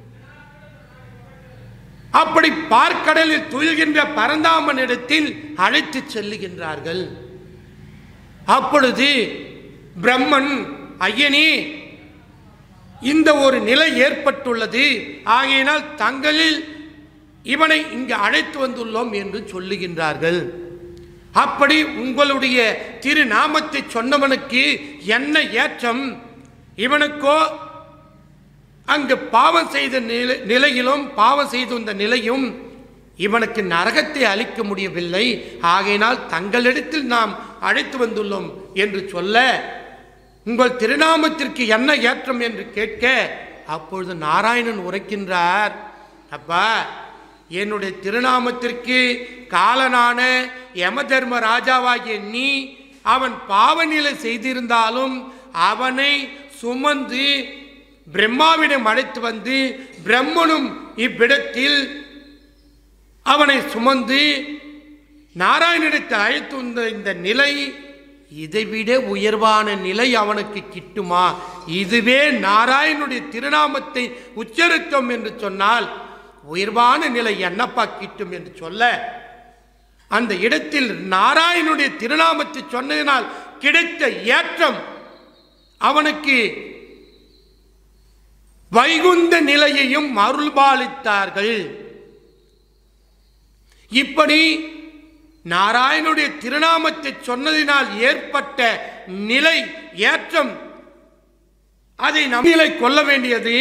அப்படி பார்க்கடலில் துயில்கின்ற பரந்தாமனிடத்தில் அழைத்துச் செல்லுகின்றார்கள் அப்பொழுது பிரம்மன் ஐயனே இந்த ஒரு நிலை ஏற்பட்டுள்ளது ஆகையினால் தங்களில் இவனை இங்கு அழைத்து வந்துள்ளோம் என்று சொல்லுகின்றார்கள் அப்படி உங்களுடைய திருநாமத்தை சொன்னவனுக்கு என்ன ஏற்றம் இவனுக்கோ அங்கு பாவம் செய்த நிலை நிலையிலும் பாவம் செய்த இந்த நிலையும் இவனுக்கு நரகத்தை அளிக்க முடியவில்லை ஆகையினால் தங்களிடத்தில் நாம் அழைத்து வந்துள்ளோம் என்று சொல்ல உங்கள் திருநாமத்திற்கு என்ன ஏற்றம் என்று கேட்க அப்பொழுது நாராயணன் உரைக்கின்றார் அப்பா என்னுடைய திருநாமத்திற்கு காலனான யமதர்ம ராஜாவாகிய நீ அவன் பாவநிலை செய்திருந்தாலும் அவனை சுமந்து பிரம்மாவிடம் அழைத்து வந்து பிரம்மனும் இவ்விடத்தில் அவனை சுமந்து நாராயணனிடத்தில் அழைத்து வந்த இந்த நிலை இதைவிட உயர்வான நிலை அவனுக்கு கிட்டுமா இதுவே நாராயணனுடைய திருநாமத்தை உச்சரித்தோம் என்று சொன்னால் உயர்வான நிலை என்னப்பா கிட்டும் என்று சொல்ல அந்த இடத்தில் நாராயணனுடைய திருநாமத்தை சொன்னதினால் கிடைத்த ஏற்றம் அவனுக்கு வைகுந்த நிலையையும் அருள்பாலித்தார்கள் இப்படி நாராயணுடைய திருநாமத்தை சொன்னதினால் ஏற்பட்ட நிலை ஏற்றம் அதை நம்மளை கொள்ள வேண்டியது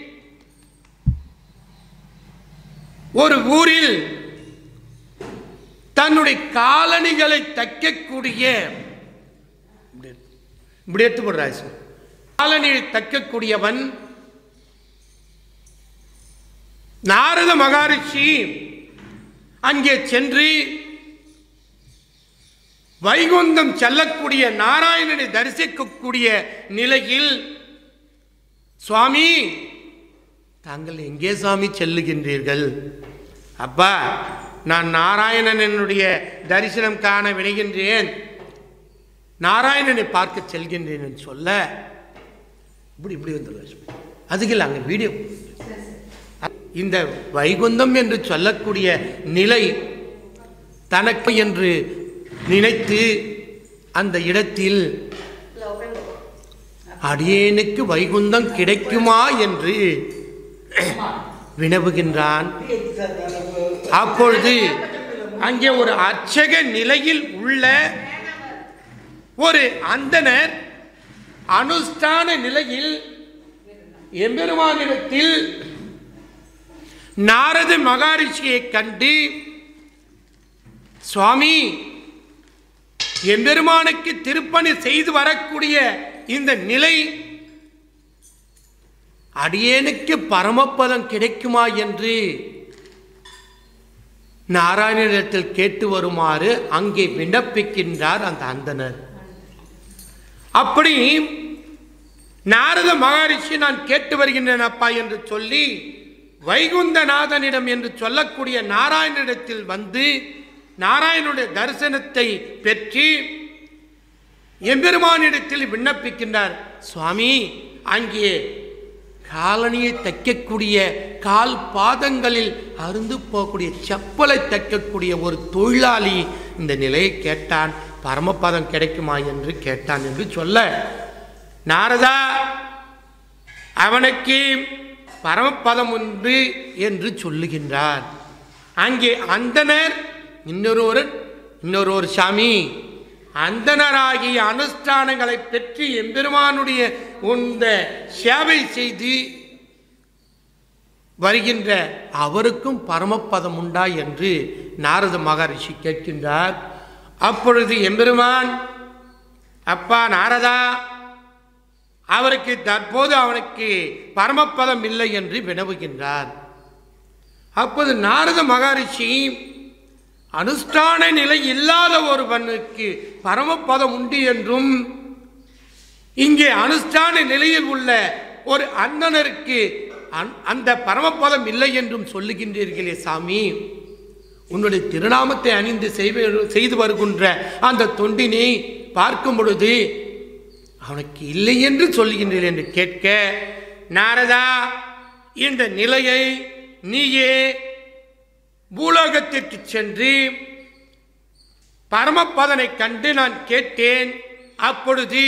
ஒரு ஊரில் தன்னுடைய காலணிகளை தைக்கக்கூடிய இப்படி- இப்படி எடுத்து போடுறாச்சு காலணியை தைக்கக்கூடியவன் நாரத மகாரிஷி அங்கே சென்று வைகுந்தம் செல்லக்கூடிய நாராயணனை தரிசிக்கக்கூடிய நிலையில் சுவாமி தாங்கள் எங்கே சாமி செல்லுகின்றீர்கள் அப்பா நான் நாராயணனுடைய தரிசனம் காண விடுகின்றேன் நாராயணனை பார்க்க செல்கின்றேன் என்று சொல்ல இப்படி இப்படி வந்துடுவார் அதுக்கு இல்லை அங்கே வீடியோ இந்த வைகுந்தம் என்று சொல்லக்கூடிய நிலை தனக்கு என்று நினைத்து அந்த இடத்தில் அடியேனுக்கு வைகுந்தம் கிடைக்குமா என்று வினவுகின்றான் அப்பொழுது அங்கே ஒரு அர்ச்சக நிலையில் உள்ள ஒரு அந்தனர் அனுஷ்டான நிலையில் எம்பெருமானிடத்தில் நாரத மகாரிஷியை கண்டு சுவாமி எம்பெருமானுக்கு திருப்பணி செய்து வரக்கூடிய இந்த நிலை அடியேனுக்கு பரமபதம் கிடைக்குமா என்று நாராயணனிடத்தில் கேட்டு வருமாறு அங்கே விண்ணப்பிக்கின்றார் அந்த அந்தனர் அப்படி நாரத மகரிஷி நான் கேட்டு வருகின்றேன் அப்பா என்று சொல்லி வைகுந்தநாதனிடம் என்று சொல்லக்கூடிய நாராயணனிடத்தில் வந்து நாராயணனுடைய தரிசனத்தை பெற்று எம்பெருமானிடத்தில் விண்ணப்பிக்கின்றார் சுவாமி அங்கே காலணியை தைக்கக்கூடிய கால் பாதங்களில் அருந்து போகக்கூடிய செப்பலை தைக்கக்கூடிய ஒரு தொழிலாளி இந்த நிலையை கேட்டான் பரமபதம் கிடைக்குமா என்று கேட்டான் என்று சொல்ல நாரதா அவனுக்கு பரமபதம் உண்டு என்று சொல்லுகின்றார் அங்கே அந்தனர் இன்னொருவர் இன்னொரு சாமி அந்தனராகிய அனுஷ்டானங்களை பெற்று எம்பெருமானுடைய இந்த சேவை செய்து வருகின்ற அவருக்கும் பரமபதம் உண்டா என்று நாரத மகரிஷி கேட்கின்றார் அப்பொழுது எம்பெருமான் அப்பா நாரதா அவருக்கு தற்போது அவனுக்கு பரமபதம் இல்லை என்று வினவுகின்றார் அப்போது நாரத மகரிஷி அனுஷ்டான நிலை இல்லாத ஒருவனுக்கு பரமபதம் உண்டு என்றும் இங்கே அனுஷ்டான நிலையில் உள்ள ஒரு அந்தனருக்கு அந்- அந்த பரமபதம் இல்லை என்றும் சொல்லுகின்றீர்களே சாமி உன்னுடைய திருநாமத்தை அணிந்து செய்வ- செய்து வருகின்ற அந்த தொண்டினை பார்க்கும் பொழுது அவனுக்கு இல்லை என்று சொல்லுகின்றீர்கள் என்று கேட்க நாரதா இந்த நிலையை நீயே பூலோகத்திற்கு சென்று பரமபதனை கண்டு நான் கேட்டேன் அப்பொழுது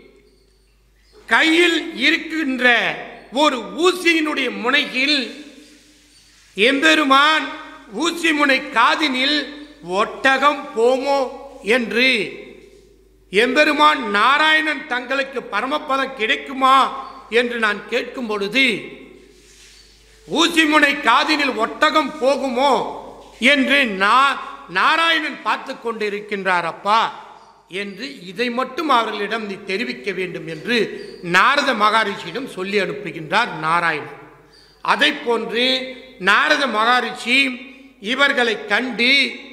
கையில் இருக்கின்ற ஒரு ஊசியினுடைய முனையில் எம்பெருமான் ஊசி முனை காதினில் ஒட்டகம் போமோ என்று எம்பெருமான் நாராயணன் தங்களுக்கு பரமபதம் கிடைக்குமா என்று நான் கேட்கும் பொழுது ஊசிமுனை காதினில் ஒட்டகம் போகுமோ என்று நா- நாராயணன் பார்த்து கொண்டிருக்கின்றார் அப்பா என்று இதை மட்டும் அவர்களிடம் நீ தெரிவிக்க வேண்டும் என்று நாரத மகாரிஷியிடம் சொல்லி அனுப்புகின்றார் நாராயணன் அதை போன்று நாரத மகாரிஷி இவர்களை கண்டு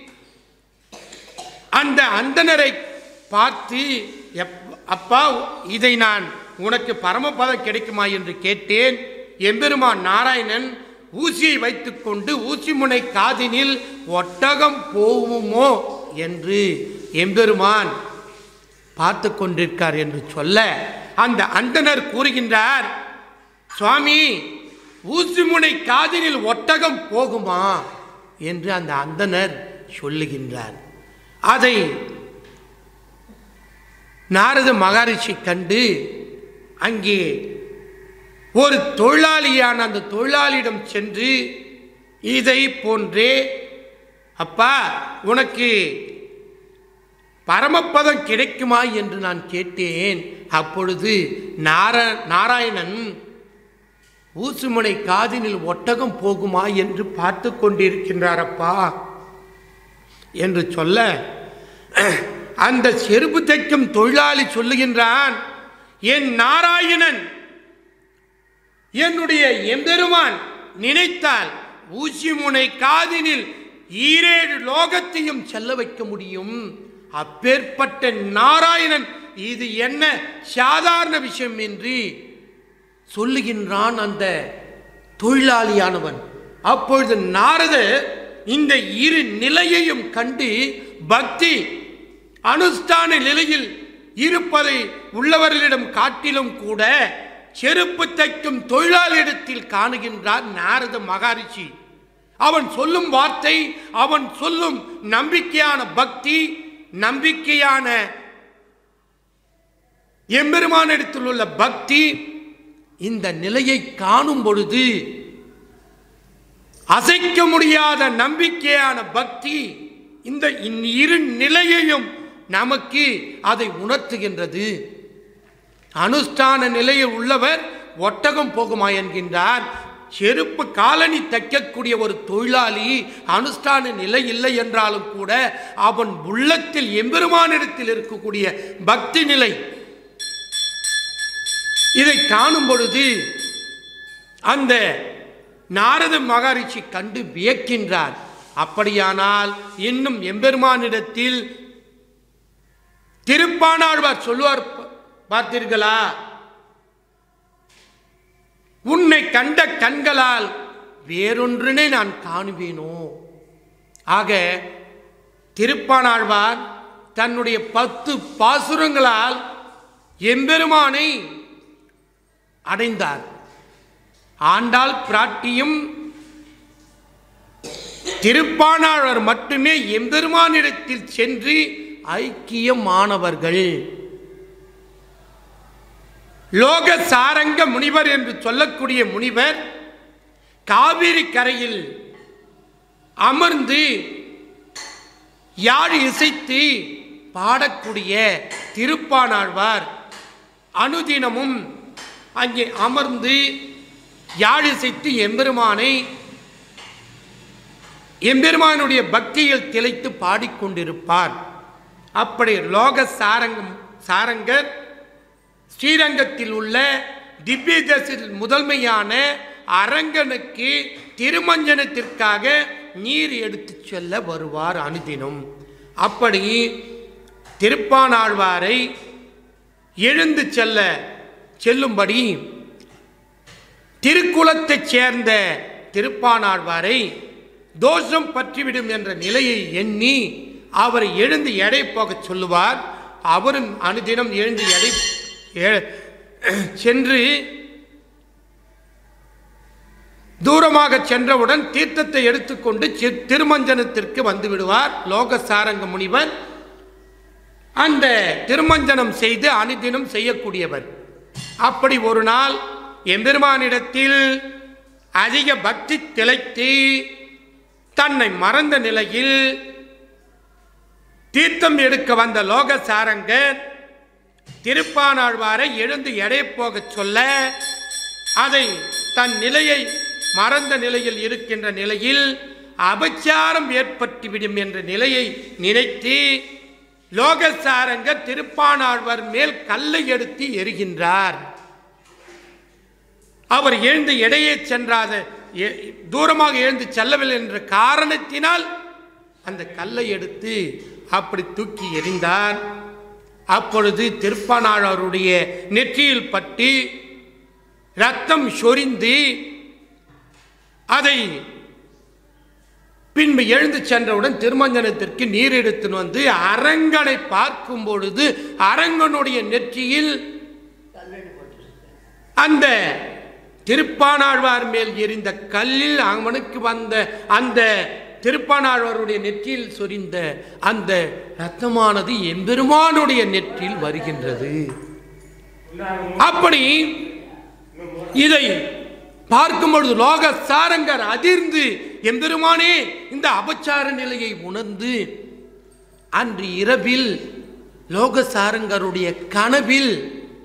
அந்த அந்தனரை பார்த்து "எப்- அப்பா இதை நான் உனக்கு பரமபதம் கிடைக்குமா என்று கேட்டேன் எம்பெருமான் நாராயணன் ஊசியை வைத்துக்கொண்டு ஊசி முனை காதினில் ஒட்டகம் போகுமோ என்று எம்பெருமான் பார்த்து கொண்டிருக்கார் என்று சொல்ல அந்த அந்தனர் கூறுகின்றார் சுவாமி ஊசிமுனை காதினில் ஒட்டகம் போகுமா என்று அந்த அந்தனர் சொல்லுகின்றார் அதை நாரத மகரிஷி கண்டு அங்கே ஒரு தொழிலாளியான அந்த தொழிலாளியிடம் சென்று இதை போன்றே அப்பா உனக்கு பரமபதம் கிடைக்குமா என்று நான் கேட்டேன் அப்பொழுது நார நாராயணன் ஊசுமுனை காதினில் ஒட்டகம் போகுமா என்று பார்த்து கொண்டிருக்கின்றாரப்பா என்று சொல்ல அந்த செருப்பு தைக்கும் தொழிலாளி சொல்லுகின்றான் என் நாராயணன் என்னுடைய எம்பெருமான் நினைத்தால் ஊசி முனை காதினில் ஈரேழு லோகத்தையும் செல்ல வைக்க முடியும் அப்பேற்பட்ட நாராயணன் இது என்ன சாதாரண விஷயம் என்று சொல்லுகின்றான் அந்த தொழிலாளியானவன் அப்பொழுது நாரதர் இந்த இரு நிலையையும் கண்டு பக்தி அனுஷ்டான நிலையில் இருப்பதை உள்ளவர்களிடம் காட்டிலும் கூட செருப்பு தைக்கும் தொழிலாளியிடத்தில் காணுகின்றார் நாரத மகாரிஷி அவன் சொல்லும் வார்த்தை அவன் சொல்லும் நம்பிக்கையான பக்தி நம்பிக்கையான எம்பெருமானிடத்தில் உள்ள பக்தி இந்த நிலையை காணும் பொழுது அசைக்க முடியாத நம்பிக்கையான பக்தி இந்த இந் இரு நிலையையும் நமக்கு அதை உணர்த்துகின்றது அனுஷ்டான நிலையில் உள்ளவர் ஒட்டகம் போகுமா என்கின்றார் செருப்பு காலணி தைக்கக்கூடிய ஒரு தொழிலாளி அனுஷ்டான நிலை இல்லை என்றாலும் கூட அவன் உள்ளத்தில் எம்பெருமானிடத்தில் இருக்கக்கூடிய பக்தி நிலை இதை காணும் பொழுது அந்த நாரத மகரிஷி கண்டு வியக்கின்றார் அப்படியானால் இன்னும் எம்பெருமானிடத்தில் திருப்பானாழ்வார் சொல்லுவார் ப- பார்த்தீர்களா உன்னை கண்ட கண்களால் வேறொன்றினை நான் காணுவேனோ ஆக திருப்பானாழ்வார் தன்னுடைய பத்து பாசுரங்களால் எம்பெருமானை அடைந்தார் ஆண்டாள் பிராட்டியும் திருப்பானாழ்வார் மட்டுமே எம்பெருமானிடத்தில் சென்று ஐக்கியமானவர்கள் லோக சாரங்க முனிவர் என்று சொல்லக்கூடிய முனிவர் காவிரி கரையில் அமர்ந்து யாழ் இசைத்து பாடக்கூடிய திருப்பானாழ்வார் அனுதினமும் அங்கே அமர்ந்து யாழ் இசைத்து எம்பெருமானை எம்பெருமானுடைய பக்தியில் திளைத்து பாடிக்கொண்டிருப்பார் அப்படி லோக சாரங்கம் சாரங்கர் ஸ்ரீரங்கத்தில் உள்ள திவ்ய தேசத்தில் முதன்மையான அரங்கனுக்கு திருமஞ்சனத்திற்காக நீர் எடுத்துச் செல்ல வருவார் அனுதினம் அப்படி திருப்பானாழ்வாரை எழுந்து செல்ல செல்லும்படி திருக்குலத்தைச் சேர்ந்த திருப்பானாழ்வாரை தோஷம் பற்றிவிடும் என்ற நிலையை எண்ணி அவரை எழுந்து எடை போகச் சொல்லுவார் அவரும் அனுதினம் எழுந்து எடை எ- சென்று தூரமாக சென்றவுடன் தீர்த்தத்தை எடுத்துக்கொண்டு சி- திருமஞ்சனத்திற்கு வந்து விடுவார் லோகசாரங்க முனிவர் அந்த திருமஞ்சனம் செய்து அனுதினம் செய்யக்கூடியவர் அப்படி ஒரு நாள் எம்பெருமானிடத்தில் அதிக பக்தி திளைத்து தன்னை மறந்த நிலையில் தீர்த்தம் எடுக்க வந்த லோகசாரங்கர் திருப்பானாழ்வாரை எழுந்து எடை போகச் சொல்ல அதை தன் நிலையை மறந்த நிலையில் இருக்கின்ற நிலையில் அபச்சாரம் ஏற்பட்டுவிடும் என்ற நிலையை நினைத்து லோகசாரங்கர் திருப்பானாழ்வார் மேல் கல்லை எடுத்து எரிகின்றார் அவர் எழுந்து எடையே சென்றாத எ- தூரமாக எழுந்து செல்லவில்லை என்ற காரணத்தினால் அந்த கல்லை எடுத்து அப்படி தூக்கி எறிந்தார் அப்பொழுது திருப்பானாழ்வாருடைய நெற்றியில் பட்டு ரத்தம் சொரிந்து அதை பின்பு எழுந்து சென்றவுடன் திருமஞ்சனத்திற்கு நீர் எடுத்துன்னு வந்து அரங்கனை பார்க்கும் பொழுது அரங்கனுடைய நெற்றியில் அந்த திருப்பானாழ்வார் மேல் எரிந்த கல்லில் அவனுக்கு வந்த அந்த திருப்பானாழ்வாருடைய நெற்றியில் சொரிந்த அந்த ரத்தமானது எம்பெருமானுடைய நெற்றியில் வருகின்றது அப்படி இதை பார்க்கும் பொழுது லோக சாரங்கர் அதிர்ந்து எம்பெருமானே இந்த அபச்சார நிலையை உணர்ந்து அன்று இரவில் லோக சாரங்கருடைய கனவில்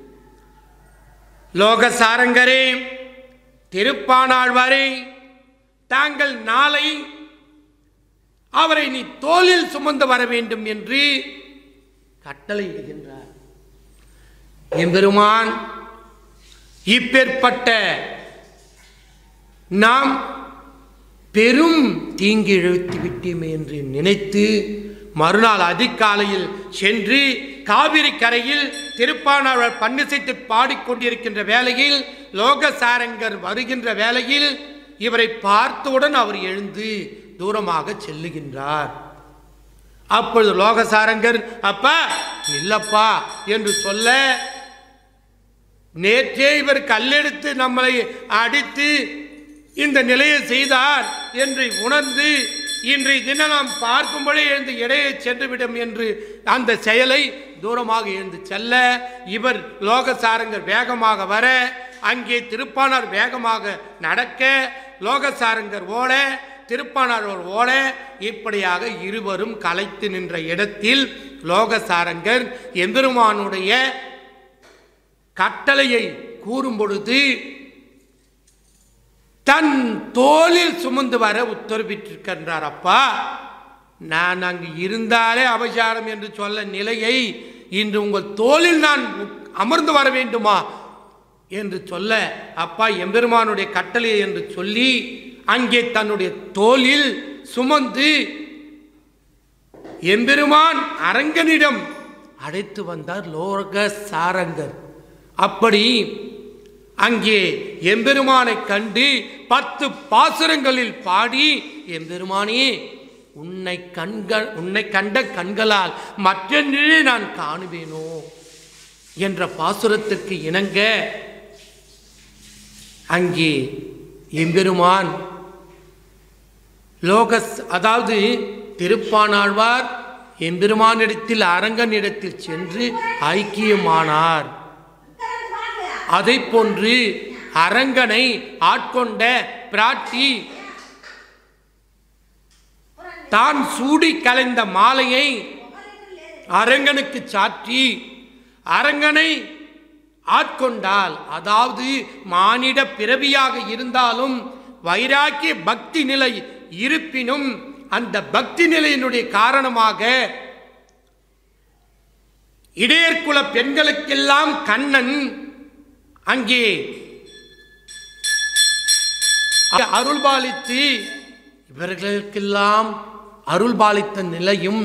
லோக சாரங்கரே திருப்பானாழ்வாரே தாங்கள் நாளை அவரை நீ தோளில் சுமந்து வர வேண்டும் என்று கட்டளையிடுகின்றார் எம்பெருமான் இப்பேற்பட்ட நாம் பெரும் தீங்கு இழுத்து விட்டோமே என்று நினைத்து மறுநாள் அதிகாலையில் சென்று காவிரி கரையில் திருப்பானாழ்வார் பன்னிசைத்து பாடிக்கொண்டிருக்கின்ற வேளையில் லோகசாரங்கர் வருகின்ற வேளையில் இவரை பார்த்தவுடன் அவர் எழுந்து தூரமாக செல்லுகின்றார் அப்பொழுது லோகசாரங்கர் அப்பா இல்லப்பா என்று சொல்ல நேற்றே இவர் கல்லெடுத்து நம்மளை அடித்து இந்த நிலையை செய்தார் என்று உணர்ந்து இன்றைய தினம் நாம் பார்க்கும்படி எழுந்து இடையே சென்றுவிடும் என்று அந்த செயலை தூரமாக எழுந்து செல்ல இவர் லோகசாரங்கர் வேகமாக வர அங்கே திருப்பானார் வேகமாக நடக்க லோகசாரங்கர் ஓட திருப்பானார் ஓட இப்படியாக இருவரும் கலைத்து நின்ற இடத்தில் லோகசாரங்கர் எம்பெருமானுடைய கட்டளையை கூறும் பொழுது தன் தோளில் சுமந்து வர உத்தரவிட்டிருக்கின்றார் அப்பா நான் அங்கு இருந்தாலே அபசாரம் என்று சொல்ல நிலையை இன்று உங்கள் தோளில் நான் உட்- அமர்ந்து வர வேண்டுமா என்று சொல்ல அப்பா எம்பெருமானுடைய கட்டளை என்று சொல்லி அங்கே தன்னுடைய தோளில் சுமந்து எம்பெருமான் அரங்கனிடம் அழைத்து வந்தார் லோக சாரங்கர் அப்படி அங்கே எம்பெருமானை கண்டு பத்து பாசுரங்களில் பாடி எம்பெருமானே உன்னை கண்கள் உன்னை கண்ட கண்களால் மற்றொன்றிலே நான் காணுவேனோ என்ற பாசுரத்திற்கு இணங்க அங்கே எம்பெருமான் லோகஸ் அதாவது திருப்பானாழ்வார் எம்பெருமானிடத்தில் அரங்கனிடத்தில் சென்று ஐக்கியமானார் அதை போன்று அரங்கனை ஆட்கொண்ட பிராட்டி தான் சூடி கலைந்த மாலையை அரங்கனுக்கு சாற்றி அரங்கனை ஆட்கொண்டால் அதாவது மானிட பிறவியாக இருந்தாலும் வைராக்கிய பக்தி நிலை இருப்பினும் அந்த பக்தி நிலையினுடைய காரணமாக இடையர்குல பெண்களுக்கெல்லாம் கண்ணன் அங்கே அருள்பாலித்து இவர்களுக்கெல்லாம் அருள்பாலித்த நிலையும்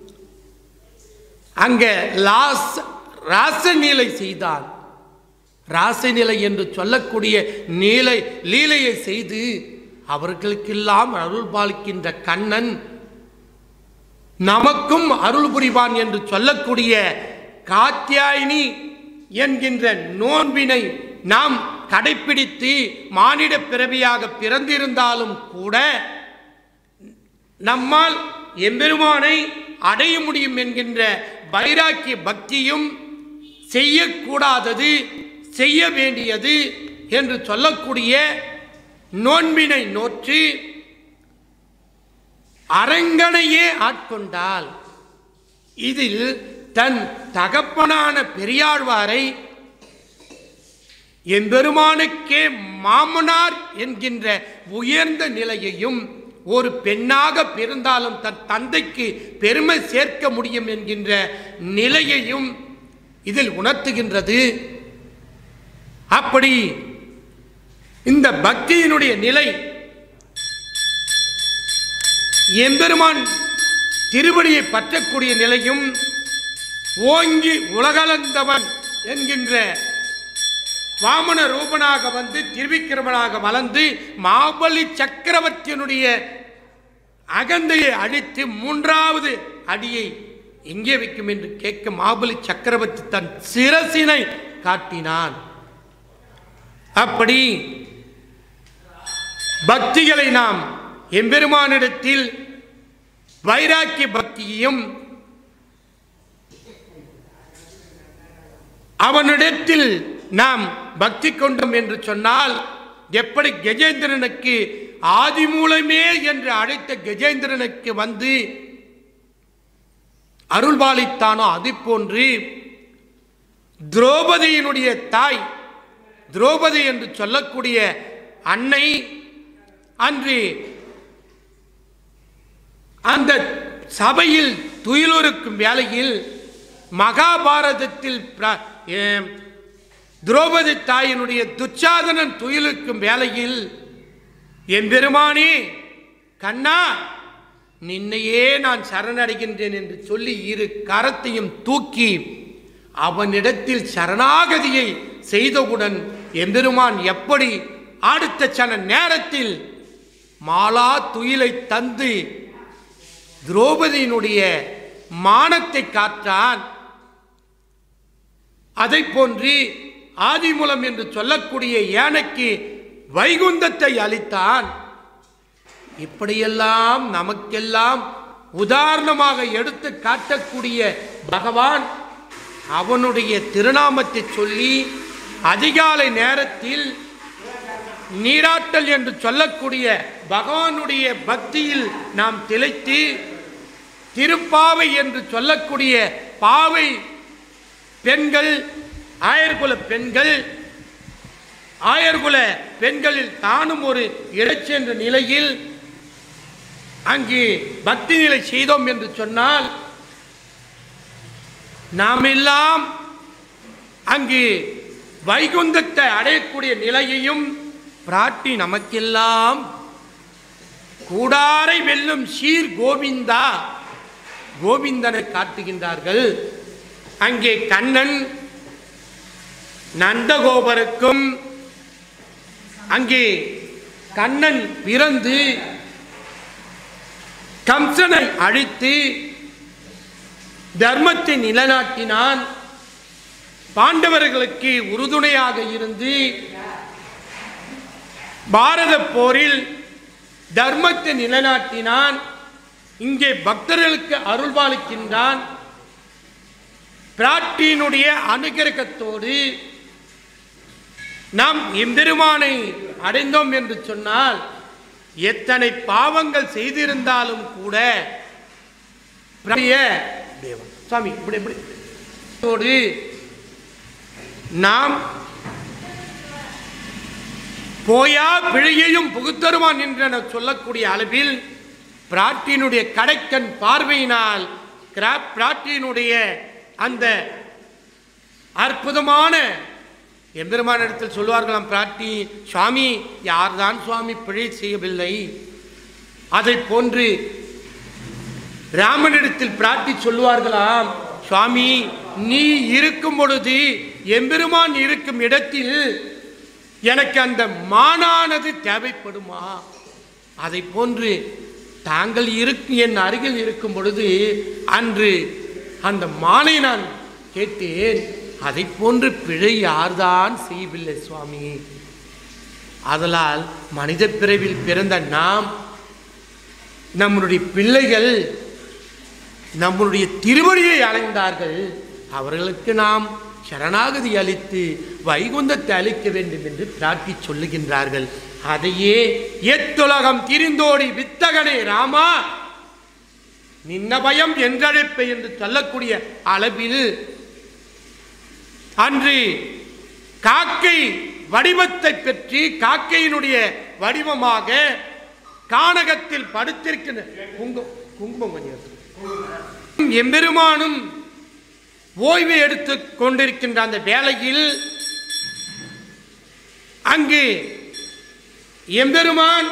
அங்க லாஸ் ராசநிலை செய்தான் ராசநிலை என்று சொல்லக்கூடிய நீலை லீலையை செய்து அவர்களுக்கெல்லாம் அருள் பாலிக்கின்ற கண்ணன் நமக்கும் அருள் புரிவான் என்று சொல்லக்கூடிய காத்தியாயினி என்கின்ற நோன்பினை நாம் கடைப்பிடித்து மானிட பிறவியாக பிறந்திருந்தாலும் கூட நம்மால் எம்பெருமானை அடைய முடியும் என்கின்ற வைராக்கிய பக்தியும் செய்யக்கூடாதது செய்ய வேண்டியது என்று சொல்லக்கூடிய நோன்பினை நோற்று அரங்கனையே ஆட்கொண்டால் இதில் தன் தகப்பனான பெரியாழ்வாரை எம்பெருமானுக்கே மாமனார் என்கின்ற உயர்ந்த நிலையையும் ஒரு பெண்ணாக பிறந்தாலும் தன் தந்தைக்கு பெருமை சேர்க்க முடியும் என்கின்ற நிலையையும் இதில் உணர்த்துகின்றது அப்படி இந்த பக்தியினுடைய நிலை எம்பெருமான் திருவடியை பற்றக்கூடிய நிலையும் ஓங்கி உலகளந்தவன் என்கின்ற வாமன ரூபனாக வந்து திருவிக்கிரமனாக வளர்ந்து மாபலி சக்கரவர்த்தியினுடைய அகந்தையை அழித்து மூன்றாவது அடியை எங்கே வைக்கும் என்று கேட்க மாபலி சக்கரவர்த்தி தன் சிரசினை காட்டினான் அப்படி பக்திகளை நாம் எம்பெருமானிடத்தில் வைராக்கிய பக்தியையும் அவனிடத்தில் நாம் பக்தி கொண்டோம் என்று சொன்னால் எப்படி கஜேந்திரனுக்கு ஆதிமூலமே என்று அழைத்த கஜேந்திரனுக்கு வந்து அருள்பாலித்தானோ அது போன்று திரௌபதியினுடைய தாய் திரௌபதி என்று சொல்லக்கூடிய அன்னை அன்று அந்த சபையில் துயிலுறுக்கும் வேளையில் மகாபாரதத்தில் பிர- ஏம், திரௌபதி தாயினுடைய துச்சாதனன் துயிலுக்கும் வேளையில் என் பெருமானே கண்ணா நின்னையே நான் சரணடைகின்றேன் என்று சொல்லி இரு கரத்தையும் தூக்கி அவனிடத்தில் சரணாகதியை செய்தவுடன் எம்பெருமான் எப்படி அடுத்த சன நேரத்தில் மாலா துயிலை தந்து திரௌபதியினுடைய மானத்தை காற்றான் அதை போன்று ஆதிமூலம் என்று சொல்லக்கூடிய யானைக்கு வைகுந்தத்தை அளித்தான் இப்படியெல்லாம் நமக்கெல்லாம் உதாரணமாக எடுத்து காட்டக்கூடிய பகவான் அவனுடைய திருநாமத்தை சொல்லி அதிகாலை நேரத்தில் நீராட்டல் என்று சொல்லக்கூடிய பகவானுடைய பக்தியில் நாம் திளைத்து திருப்பாவை என்று சொல்லக்கூடிய பாவை பெண்கள் ஆயர்குல பெண்கள் ஆயர்குல பெண்களில் தானும் ஒரு இடைச்சென்ற நிலையில் அங்கு பக்தி நிலை செய்தோம் என்று சொன்னால் நாம் எல்லாம் அங்கு வைகுந்தத்தை அடையக்கூடிய நிலையையும் பிராட்டி நமக்கெல்லாம் கூடாரை வெல்லும் சீர் கோவிந்தா கோவிந்தனை காட்டுகின்றார்கள் அங்கே கண்ணன் நந்தகோபருக்கும் அங்கே கண்ணன் பிறந்து கம்சனை அழித்து தர்மத்தை நிலைநாட்டினான் பாண்டவர்களுக்கு உறுதுணையாக இருந்து பாரத போரில் தர்மத்தை நிலைநாட்டினான் இங்கே பக்தர்களுக்கு அருள்பாலிக்கின்றான் பிராட்டியினுடைய அனுகிரகத்தோடு நாம் எம்பெருமானை அடைந்தோம் என்று சொன்னால் எத்தனை பாவங்கள் செய்திருந்தாலும் கூட பிராட்டிய தேவன் சுவாமி இப்படி இப்படி தோடு நாம் போயா பிழையையும் புகுத்தருவான் என்று நான் சொல்லக்கூடிய அளவில் பிராட்டியினுடைய கடைக்கண் பார்வையினால் கிரா- பிராட்டியினுடைய அந்த அற்புதமான எம்பெருமானிடத்தில் சொல்வார்களாம் பிராட்டி சுவாமி யார்தான் சுவாமி பிழை செய்யவில்லை அதை போன்று ராமனிடத்தில் பிராட்டி சொல்லுவார்களாம் சுவாமி நீ இருக்கும் பொழுது எம்பெருமான் இருக்கும் இடத்தில் எனக்கு அந்த மானானது தேவைப்படுமா அதை போன்று தாங்கள் இருக்கும் என் அருகில் இருக்கும் பொழுது அன்று அந்த மானை நான் கேட்டேன் அதை போன்று பிழை யார்தான் செய்யவில்லை சுவாமி அதனால் மனித பிறவில் பிறந்த நாம் நம்முடைய பிள்ளைகள் நம்முடைய திருவடியை அடைந்தார்கள் அவர்களுக்கு நாம் சரணாகதி அளித்து வைகுந்தத்தை அளிக்க வேண்டும் என்று பிரார்த்தி சொல்லுகின்றார்கள் அதையே எத்துலகம் திரிந்தோடி வித்தகனே ராமா நின்ன பயம் என்றழைப்ப என்று சொல்லக்கூடிய அளவில் அன்று காக்கை வடிவத்தை பெற்று காக்கையினுடைய வடிவமாக கானகத்தில் படுத்திருக்கின்ற குங்கு குங்குமம் கொஞ்சம் எடுத்து. எம்பெருமானும் ஓய்வு எடுத்துக் கொண்டிருக்கின்ற அந்த வேளையில் அங்கு எம்பெருமான்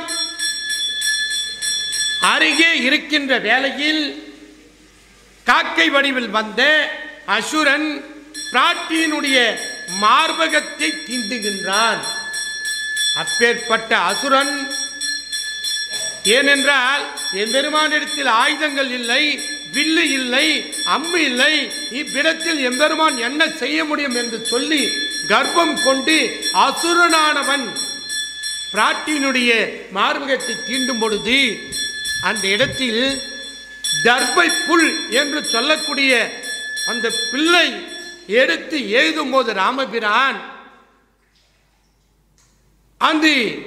அருகே இருக்கின்ற வேளையில் காக்கை வடிவில் வந்த அசுரன் பிராட்டியினுடைய மார்பகத்தை தீண்டுகின்றான் அப்பேற்பட்ட அசுரன் ஏனென்றால் என் பெருமானிடத்தில் ஆயுதங்கள் இல்லை வில்லு இல்லை அம்பு இல்லை இவ்விடத்தில் எம்பெருமான் என்ன செய்ய முடியும் என்று சொல்லி கர்ப்பம் கொண்டு அசுரனானவன் பிராட்டியினுடைய மார்பகத்தை தீண்டும் பொழுது அந்த இடத்தில் தர்பை புல் என்று சொல்லக்கூடிய அந்த பிள்ளை எடுத்து எழுதும் போது ராமபிரான் அந்த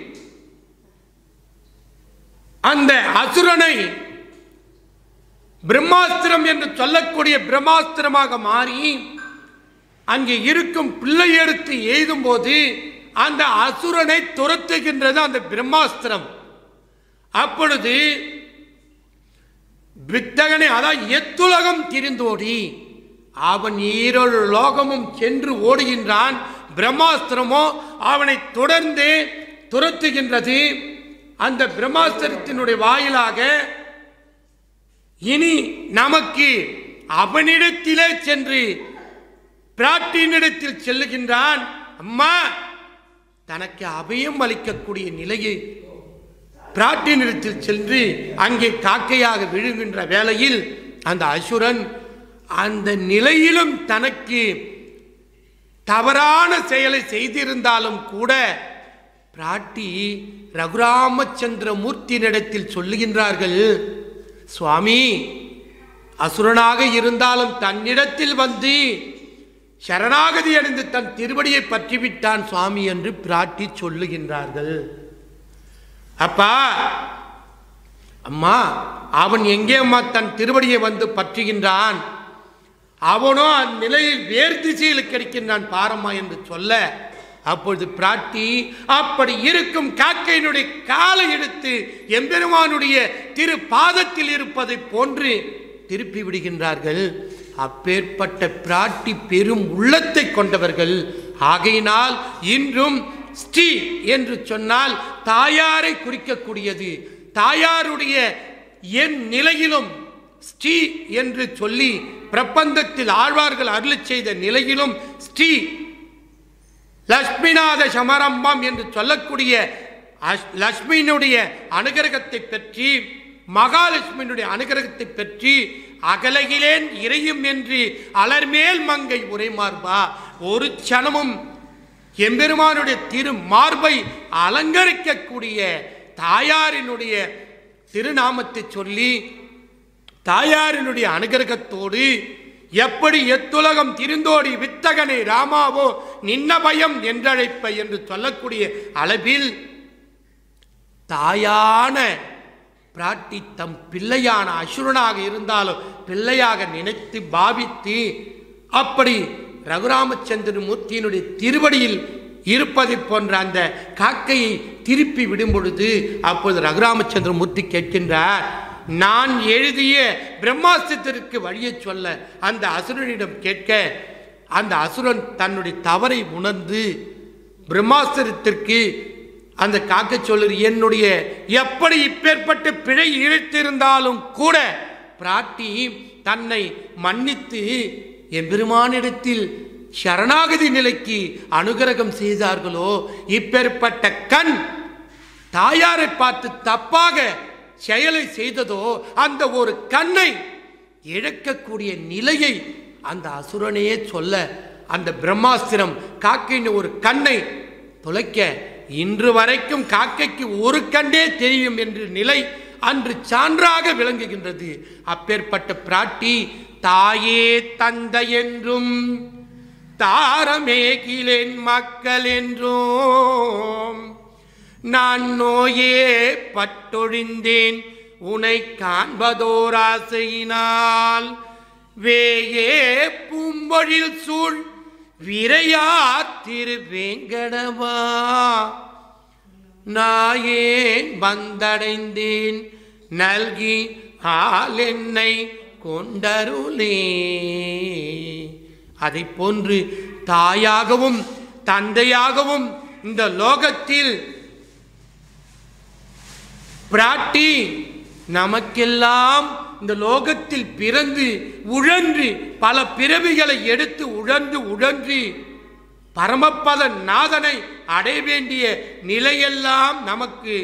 அந்த அசுரனை பிரம்மாஸ்திரம் என்று சொல்லக்கூடிய பிரம்மாஸ்திரமாக மாறி அங்கே இருக்கும் பிள்ளை எடுத்து எய்தும் போது அந்த அசுரனை துரத்துகின்றது அந்த பிரம்மாஸ்திரம் அப்பொழுது வித்தகனை அதான் எத்துலகம் திரிந்தோடி அவன் ஈரொரு லோகமும் சென்று ஓடுகின்றான் பிரம்மாஸ்திரமோ அவனை தொடர்ந்து துரத்துகின்றது அந்த பிரம்மாஸ்திரத்தினுடைய வாயிலாக இனி நமக்கு அவனிடத்திலே சென்று பிராட்டியினிடத்தில் செல்லுகின்றான் அம்மா தனக்கு அபயம் அளிக்கக்கூடிய நிலையை பிராட்டியினிடத்தில் சென்று அங்கே காக்கையாக விழுகின்ற வேளையில் அந்த அசுரன் அந்த நிலையிலும் தனக்கு தவறான செயலை செய்திருந்தாலும் கூட பிராட்டி ரகுராமச்சந்திர மூர்த்தியினிடத்தில் சொல்லுகின்றார்கள் சுவாமி அசுரனாக இருந்தாலும் தன்னிடத்தில் வந்து சரணாகதி அடைந்து தன் திருவடியை பற்றிவிட்டான் சுவாமி என்று பிராட்டி சொல்லுகின்றார்கள் அப்பா அம்மா அவன் எங்கே அம்மா தன் திருவடியை வந்து பற்றுகின்றான் அவனோ அந்நிலையில் வேறு திசையில் கிடைக்கின்றான் பாரம்மா என்று சொல்ல அப்பொழுது பிராட்டி அப்படி இருக்கும் காக்கையினுடைய காலை எடுத்து எம்பெருமானுடைய திரு பாதத்தில் இருப்பதை போன்று திருப்பி விடுகின்றார்கள் அப்பேற்பட்ட பிராட்டி பெரும் உள்ளத்தை கொண்டவர்கள் ஆகையினால் இன்றும் ஸ்ரீ என்று சொன்னால் தாயாரை குறிக்கக்கூடியது தாயாருடைய என் நிலையிலும் ஸ்ரீ என்று சொல்லி பிரபந்தத்தில் ஆழ்வார்கள் அருளச் செய்த நிலையிலும் ஸ்ரீ லட்சுமிநாத சமரம்பம் என்று சொல்லக்கூடிய அஸ்- லட்சுமியினுடைய அனுகிரகத்தை பற்றி மகாலட்சுமியினுடைய அனுகிரகத்தை பற்றி அகலகிலேன் இறையும் என்று அலர்மேல் மங்கை உரைமார்பா ஒரு சனமும் எம்பெருமானுடைய திரு மார்பை அலங்கரிக்கக்கூடிய தாயாரினுடைய திருநாமத்தை சொல்லி தாயாரினுடைய அனுகிரகத்தோடு எப்படி எத்துலகம் திருந்தோடி வித்தகனை ராமாவோ நின்ன பயம் என்றழைப்ப என்று சொல்லக்கூடிய அளவில் தாயான பிராட்டி தம் பிள்ளையான அசுரனாக இருந்தாலும் பிள்ளையாக நினைத்து பாவித்து அப்படி ரகுராமச்சந்திர மூர்த்தியினுடைய திருவடியில் இருப்பதை போன்ற அந்த காக்கையை திருப்பி விடும் பொழுது அப்பொழுது ரகுராமச்சந்திர மூர்த்தி கேட்கின்றார் நான் எழுதிய பிரம்மாஸ்திரத்திற்கு வழியை சொல்ல அந்த அசுரனிடம் கேட்க அந்த அசுரன் தன்னுடைய தவறை உணர்ந்து பிரம்மாஸ்திரத்திற்கு அந்த காக்க சொல்லு என்னுடைய எப்படி இப்பேற்பட்ட பிழை இழைத்திருந்தாலும் கூட பிராட்டி தன்னை மன்னித்து எம்பெருமானிடத்தில் சரணாகதி நிலைக்கு அனுகிரகம் செய்தார்களோ இப்பேற்பட்ட கண் தாயாரை பார்த்து தப்பாக செயலை செய்ததோ அந்த ஒரு கண்ணை இழக்கக்கூடிய நிலையை அந்த அசுரனையே சொல்ல அந்த பிரம்மாஸ்திரம் காக்கையின் ஒரு கண்ணை தொலைக்க இன்று வரைக்கும் காக்கைக்கு ஒரு கண்டே தெரியும் என்று நிலை அன்று சான்றாக விளங்குகின்றது அப்பேற்பட்ட பிராட்டி தாயே தந்தை என்றும் தாரமேகிலேன் மக்கள் என்றும் நான் நோயே பட்டொழிந்தேன் உனை காண்பதோராசையினால் வேயே பூம்பொழில் சூழ் விரையா திரு வேங்கடவா நாயேன் வந்தடைந்தேன் நல்கி ஆள் என்னை கொண்டருளே அதை போன்று தாயாகவும் தந்தையாகவும் இந்த லோகத்தில் பிராட்டி நமக்கெல்லாம் இந்த லோகத்தில் பிறந்து உழன்று பல பிறவிகளை எடுத்து உழன்று உழன்று பரமபத நாதனை அடைய வேண்டிய நிலையெல்லாம் நமக்கு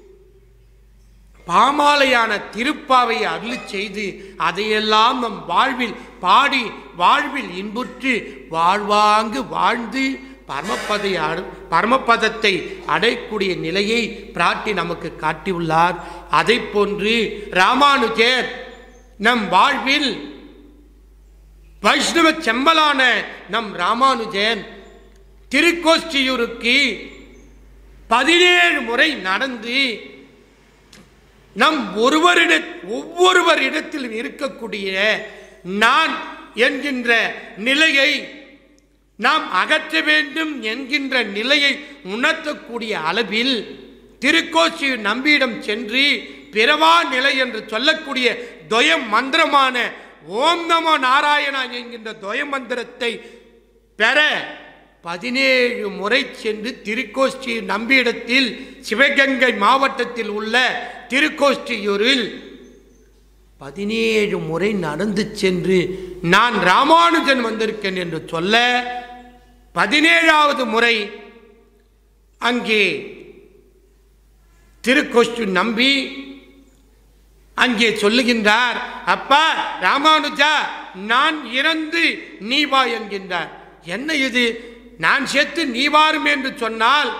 பாமாலையான திருப்பாவை அருளிச் செய்து அதையெல்லாம் நம் வாழ்வில் பாடி வாழ்வில் இன்புற்று வாழ்வாங்கு வாழ்ந்து பரமபதை அடு பரமபதத்தை அடையக்கூடிய நிலையை பிராட்டி நமக்கு காட்டியுள்ளார் அதை போன்று ராமானுஜர் நம் வாழ்வில் வைஷ்ணவ செம்பலான நம் ராமானுஜன் திருக்கோஷ்டியூருக்கு பதினேழு முறை நடந்து நம் ஒருவரிட ஒவ்வொருவர் இடத்தில் இருக்கக்கூடிய நான் என்கின்ற நிலையை நாம் அகற்ற வேண்டும் என்கின்ற நிலையை உணர்த்தக்கூடிய அளவில் திருக்கோச்சி நம்பியிடம் சென்று பிறவா நிலை என்று சொல்லக்கூடிய துவய மந்திரமான ஓம் நமோ நாராயணா என்கின்ற துவய மந்திரத்தை பெற பதினேழு முறை சென்று திருக்கோஷ்டி நம்பியிடத்தில் சிவகங்கை மாவட்டத்தில் உள்ள திருக்கோஷ்டியூரில் பதினேழு முறை நடந்து சென்று நான் ராமானுஜன் வந்திருக்கேன் என்று சொல்ல பதினேழாவது முறை அங்கே திருக்கோஷ்டி நம்பி அங்கே சொல்லுகின்றார் அப்பா ராமானுஜா நான் இறந்து நீ வா என்கின்றார் என்ன இது நான் செத்து நீ வாரும் என்று சொன்னால்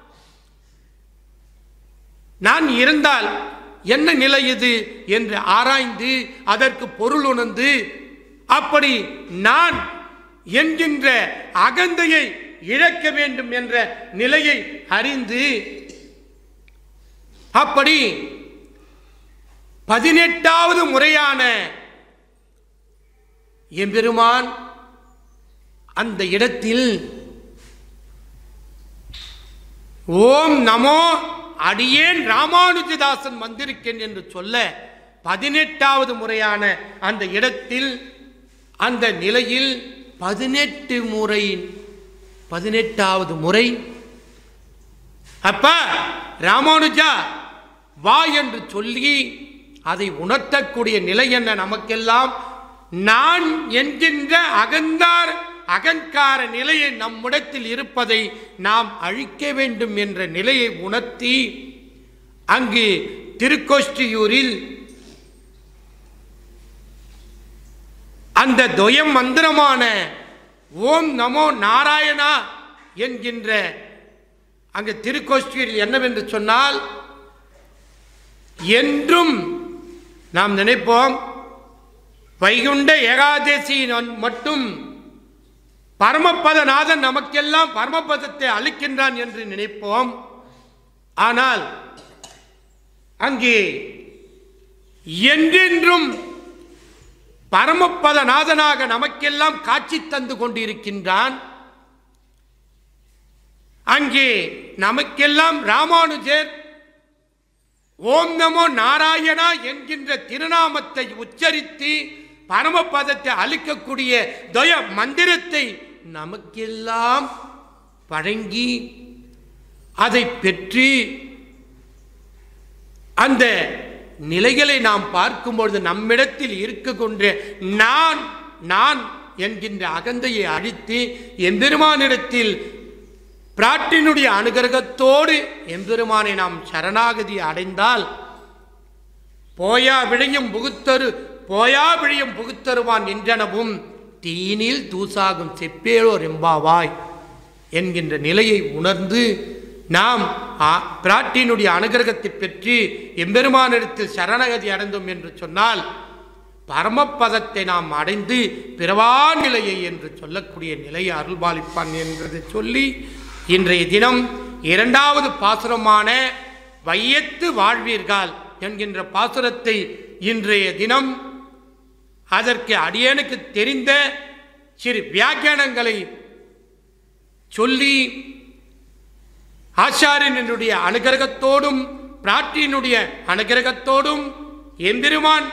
நான் இருந்தால் என்ன நிலை இது என்று ஆராய்ந்து அதற்கு பொருள் உணர்ந்து அப்படி நான் என்கின்ற அகந்தையை இழக்க வேண்டும் என்ற நிலையை அறிந்து அப்படி பதினெட்டாவது முறையான எம்பெருமான் அந்த இடத்தில் ஓம் நமோ அடியேன் ராமானுஜதாசன் வந்திருக்கேன் என்று சொல்ல பதினெட்டாவது முறையான அந்த இடத்தில் அந்த நிலையில் பதினெட்டு முறை பதினெட்டாவது முறை அப்பா ராமானுஜா வா என்று சொல்லி அதை உணர்த்தக்கூடிய நிலை என்ன நமக்கெல்லாம் நான் என்கின்ற அகந்தார் அகங்கார நிலையை நம்மிடத்தில் இருப்பதை நாம் அழிக்க வேண்டும் என்ற நிலையை உணர்த்தி அங்கு திருக்கோஷ்டியூரில் அந்த துயம் மந்திரமான ஓம் நமோ நாராயணா என்கின்ற அங்கு திருக்கோஷ்டியில் என்னவென்று சொன்னால் என்றும் நாம் நினைப்போம் வைகுண்ட ஏகாதசி மட்டும் பரமபதநாதன் நமக்கெல்லாம் பரமபதத்தை அளிக்கின்றான் என்று நினைப்போம் ஆனால் அங்கே என்றென்றும் பரமபதநாதனாக நமக்கெல்லாம் காட்சி தந்து கொண்டிருக்கின்றான் அங்கே நமக்கெல்லாம் ராமானுஜர் ஓம் நமோ நாராயணா என்கின்ற திருநாமத்தை உச்சரித்து பரமபதத்தை அளிக்கக்கூடிய துய மந்திரத்தை நமக்கெல்லாம் வழங்கி அதை பெற்று அந்த நிலைகளை நாம் பார்க்கும்பொழுது நம்மிடத்தில் இருக்கக்கூடிய நான் நான் என்கின்ற அகந்தையை அழித்து எம்பெருமானிடத்தில் பிராட்டினுடைய அனுகிரகத்தோடு எம்பெருமானை நாம் சரணாகதி அடைந்தால் போயா விழையும் புகுத்தரு போயா விழையும் புகுத்தருவான் என்றனவும் தீனில் தூசாகும் செப்பேளோர் எம்பாவாய் என்கின்ற நிலையை உணர்ந்து நாம் ஆ- பிராட்டியினுடைய அனுகிரகத்தை பெற்று எம்பெருமானிடத்தில் சரணகதி அடைந்தோம் என்று சொன்னால் பரமபதத்தை நாம் அடைந்து பிறவா நிலையை என்று சொல்லக்கூடிய நிலையை அருள்பாலிப்பான் என்பதை சொல்லி இன்றைய தினம் இரண்டாவது பாசுரமான வையத்து வாழ்வீர்கள் என்கின்ற பாசுரத்தை இன்றைய தினம் அதற்கு அடியேனுக்கு தெரிந்த சிறு வியாக்கியானங்களை சொல்லி ஆச்சாரியனுடைய அனுகிரகத்தோடும் பிராட்டியினுடைய அனுகிரகத்தோடும் எம்பெருமான்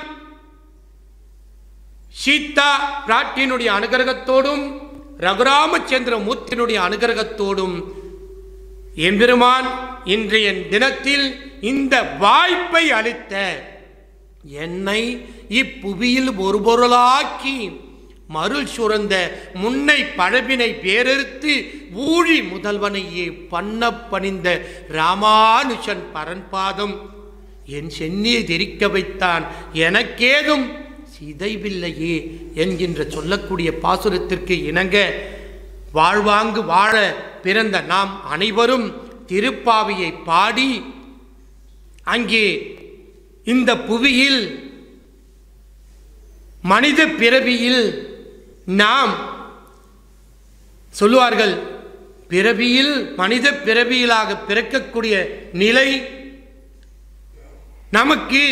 சீதா பிராட்டியினுடைய அனுகிரகத்தோடும் ரகுராமச்சந்திர மூர்த்தியினுடைய அனுகிரகத்தோடும் எம்பெருமான் இன்றைய தினத்தில் இந்த வாய்ப்பை அளித்த என்னை இப்புவியில் ஒரு பொருளாக்கி மருள் சுரந்த முன்னை பழவினை பேரெடுத்து ஊழி முதல்வனையே பண்ண பணிந்த ராமானுஜன் பரன்பாதம் என் சென்னியை தெரிக்க வைத்தான் எனக்கேதும் சிதைவில்லையே என்கின்ற சொல்லக்கூடிய பாசுரத்திற்கு இணங்க வாழ்வாங்கு வாழ பிறந்த நாம் அனைவரும் திருப்பாவையை பாடி அங்கே இந்த புவியில் மனித பிறவியில் நாம் சொல்லுவார்கள் பிறவியில் மனித பிறவியிலாக பிறக்கக்கூடிய நிலை நமக்கு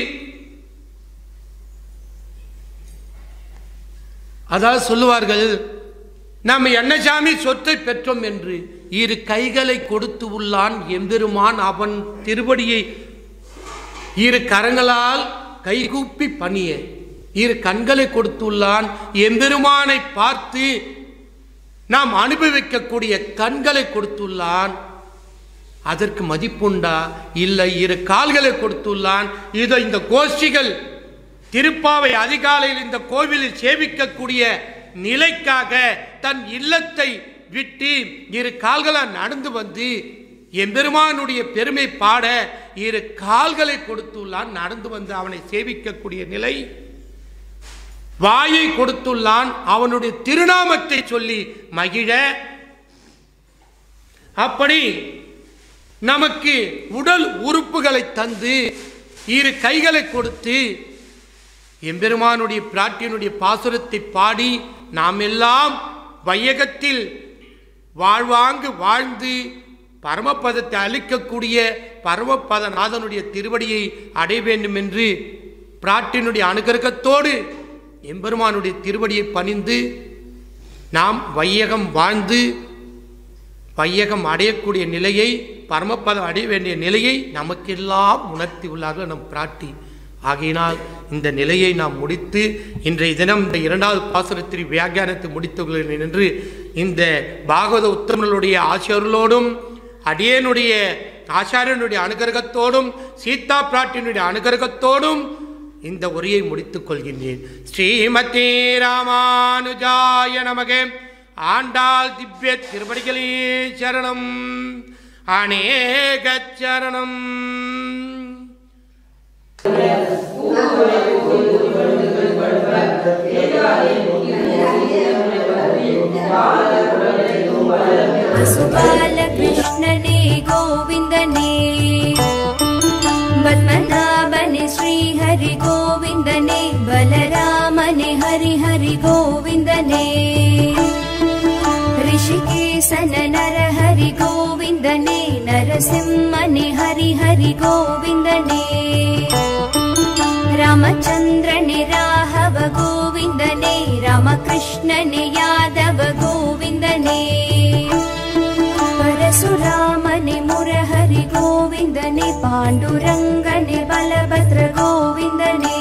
அதாவது சொல்லுவார்கள் நாம் என்னசாமி சொத்தை பெற்றோம் என்று இரு கைகளை கொடுத்து உள்ளான் எம்பெருமான் அவன் திருவடியை இரு கரங்களால் கைகூப்பி பணிய இரு கண்களை கொடுத்துள்ளான் எம்பெருமானை பார்த்து நாம் அனுபவிக்கக்கூடிய கண்களை கொடுத்துள்ளான் அதற்கு மதிப்புண்டா இல்லை இரு கால்களை கொடுத்துள்ளான் இதோ இந்த கோஷ்டிகள் திருப்பாவை அதிகாலையில் இந்த கோவிலில் சேவிக்கக்கூடிய நிலைக்காக தன் இல்லத்தை விட்டு இரு கால்களால் நடந்து வந்து எம்பெருமானுடைய பெருமை பாட இரு கால்களை கொடுத்துள்ளான் நடந்து வந்து அவனை சேவிக்கக்கூடிய நிலை வாயை கொடுத்துள்ளான் அவனுடைய திருநாமத்தை சொல்லி மகிழ அப்படி நமக்கு உடல் உறுப்புகளை தந்து இரு கைகளை கொடுத்து எம்பெருமானுடைய பிராட்டியனுடைய பாசுரத்தை பாடி நாம் எல்லாம் வையகத்தில் வாழ்வாங்கு வாழ்ந்து பரமபதத்தை அளிக்கக்கூடிய பரமபதநாதனுடைய திருவடியை அடைய வேண்டும் என்று பிராட்டினுடைய அனுகிரகத்தோடு எம்பெருமானுடைய திருவடியை பணிந்து நாம் வையகம் வாழ்ந்து வையகம் அடையக்கூடிய நிலையை பரமபதம் அடைய வேண்டிய நிலையை நமக்கெல்லாம் உணர்த்தி உள்ளார்கள் நம் பிராட்டி ஆகையினால் இந்த நிலையை நாம் முடித்து இன்றைய தினம் இந்த இரண்டாவது பாசுரத்தில் வியாக்கியானத்தை முடித்துள்ளேன் என்று இந்த பாகவத உத்தமர்களுடைய ஆசிரியர்களோடும் அடியனுடைய ஆச்சாரியனுடைய அனுகிரகத்தோடும் சீதா பிராட்டினுடைய அனுகிரகத்தோடும் இந்த உரையை முடித்துக் கொள்கின்றேன் ஸ்ரீமதி ராமானுஜாய நமகே ஆண்டாள் திவ்ய திருப்படிகளே சரணம் அநேக சரணம் वसुबालकृष्णने गोविन्दने पद्मनाभने श्रीहरि गोविन्दने बलरामने हरि हरि गोविन्दने ऋषिकेशन नरहरि गोविन्दने नरसिंहने हरि हरि गोविन्दने रामचन्द्रने राघव गोविन्दने रामकृष्णने यादव गोविन्दने परशुरामने मुरहरि गोविन्दने पाण्डुरङ्गने बलभद्र गोविन्दने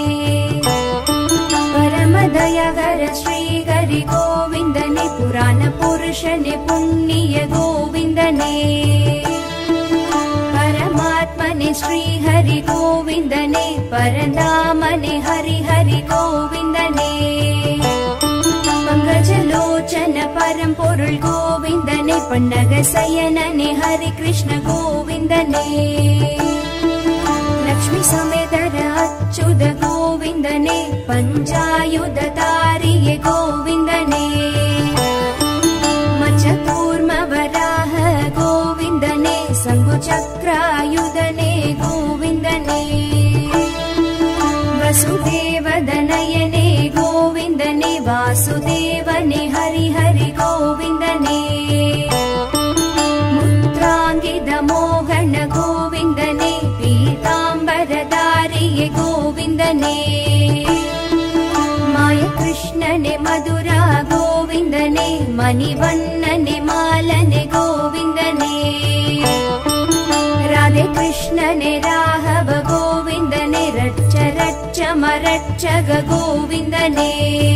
परमदयगर श्रीहरि गोविन्दने पुराणपुरुषने पुण्य गोविन्दने परमात्मने श्रीहरि गोविन्दने परधामने हरि हरि गोविन्दने पङ्कजलोचन परं பொருள் கோவிந்தனே பன்னக சயனனே ஹரி கிருஷ்ண கோவிந்தனே லக்ஷ்மி சமேதர அச்சுத கோவிந்தனே பஞ்சாயுத தாரிய கோவிந்தனே மச்ச கூர்ம வராக கோவிந்தனே சங்கு சக்கராயுதனே கோவிந்தனே वसुदेवदनयने गोविन्दने वासुदेवने हरि हरि गोविन्दने मुद्राङ्गिदमोहन गोविन्दने पीताम्बरदारिये गोविन्दने माय कृष्णने मधुरा गोविन्दने मणिवन्नने मालने गोविन्दने राधे कृष्णने राघव गोविन्दने रच्च रच्च मरच्चग गोविन्दने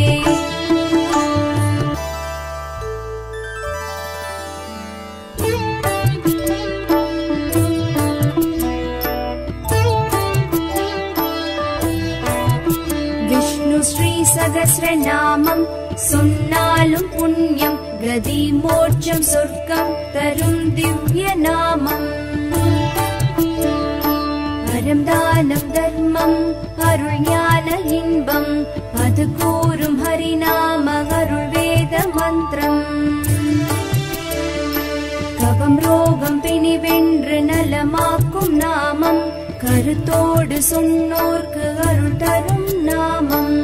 விஷ்ணு ஸ்ரீ சகசிரநாமம் சொன்னாலும் புண்ணியம் கதி மோட்சம் சொர்க்கம் தரும் திவ்ய நாமம் அறம் தானம் தர்மம் அருள் ஞான இன்பம் அது கூறும் ஹரிநாம அருள் வேத மந்திரம் கபம் ரோகம் பிணி வென்று நலமாக்கும் நாமம் கருத்தோடு சொன்னோர்க்கு அருள் தரும் நாமம்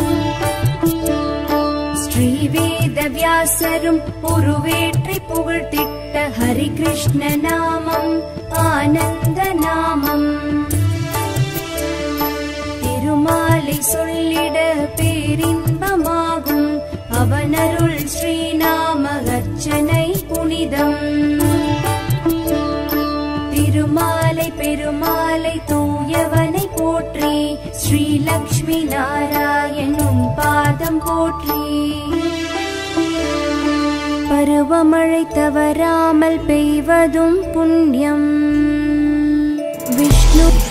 ஸ்ரீவேத வியாசரும் உருவேற்றி புகழ்த்திட்ட ஹரி கிருஷ்ண நாமம் ஆனந்த நாமம் திருமாலை சொல்லிட பேரின்பமாகும் அவனருள் ஸ்ரீநாம அர்ச்சனை புனிதம் திருமாலை பெருமாலை தூயவனை போற்றி ஸ்ரீ லக்ஷ்மி நாராயணும் பாதம் போற்றி பருவமழை தவறாமல் பெய்வதும் புண்ணியம் விஷ்ணு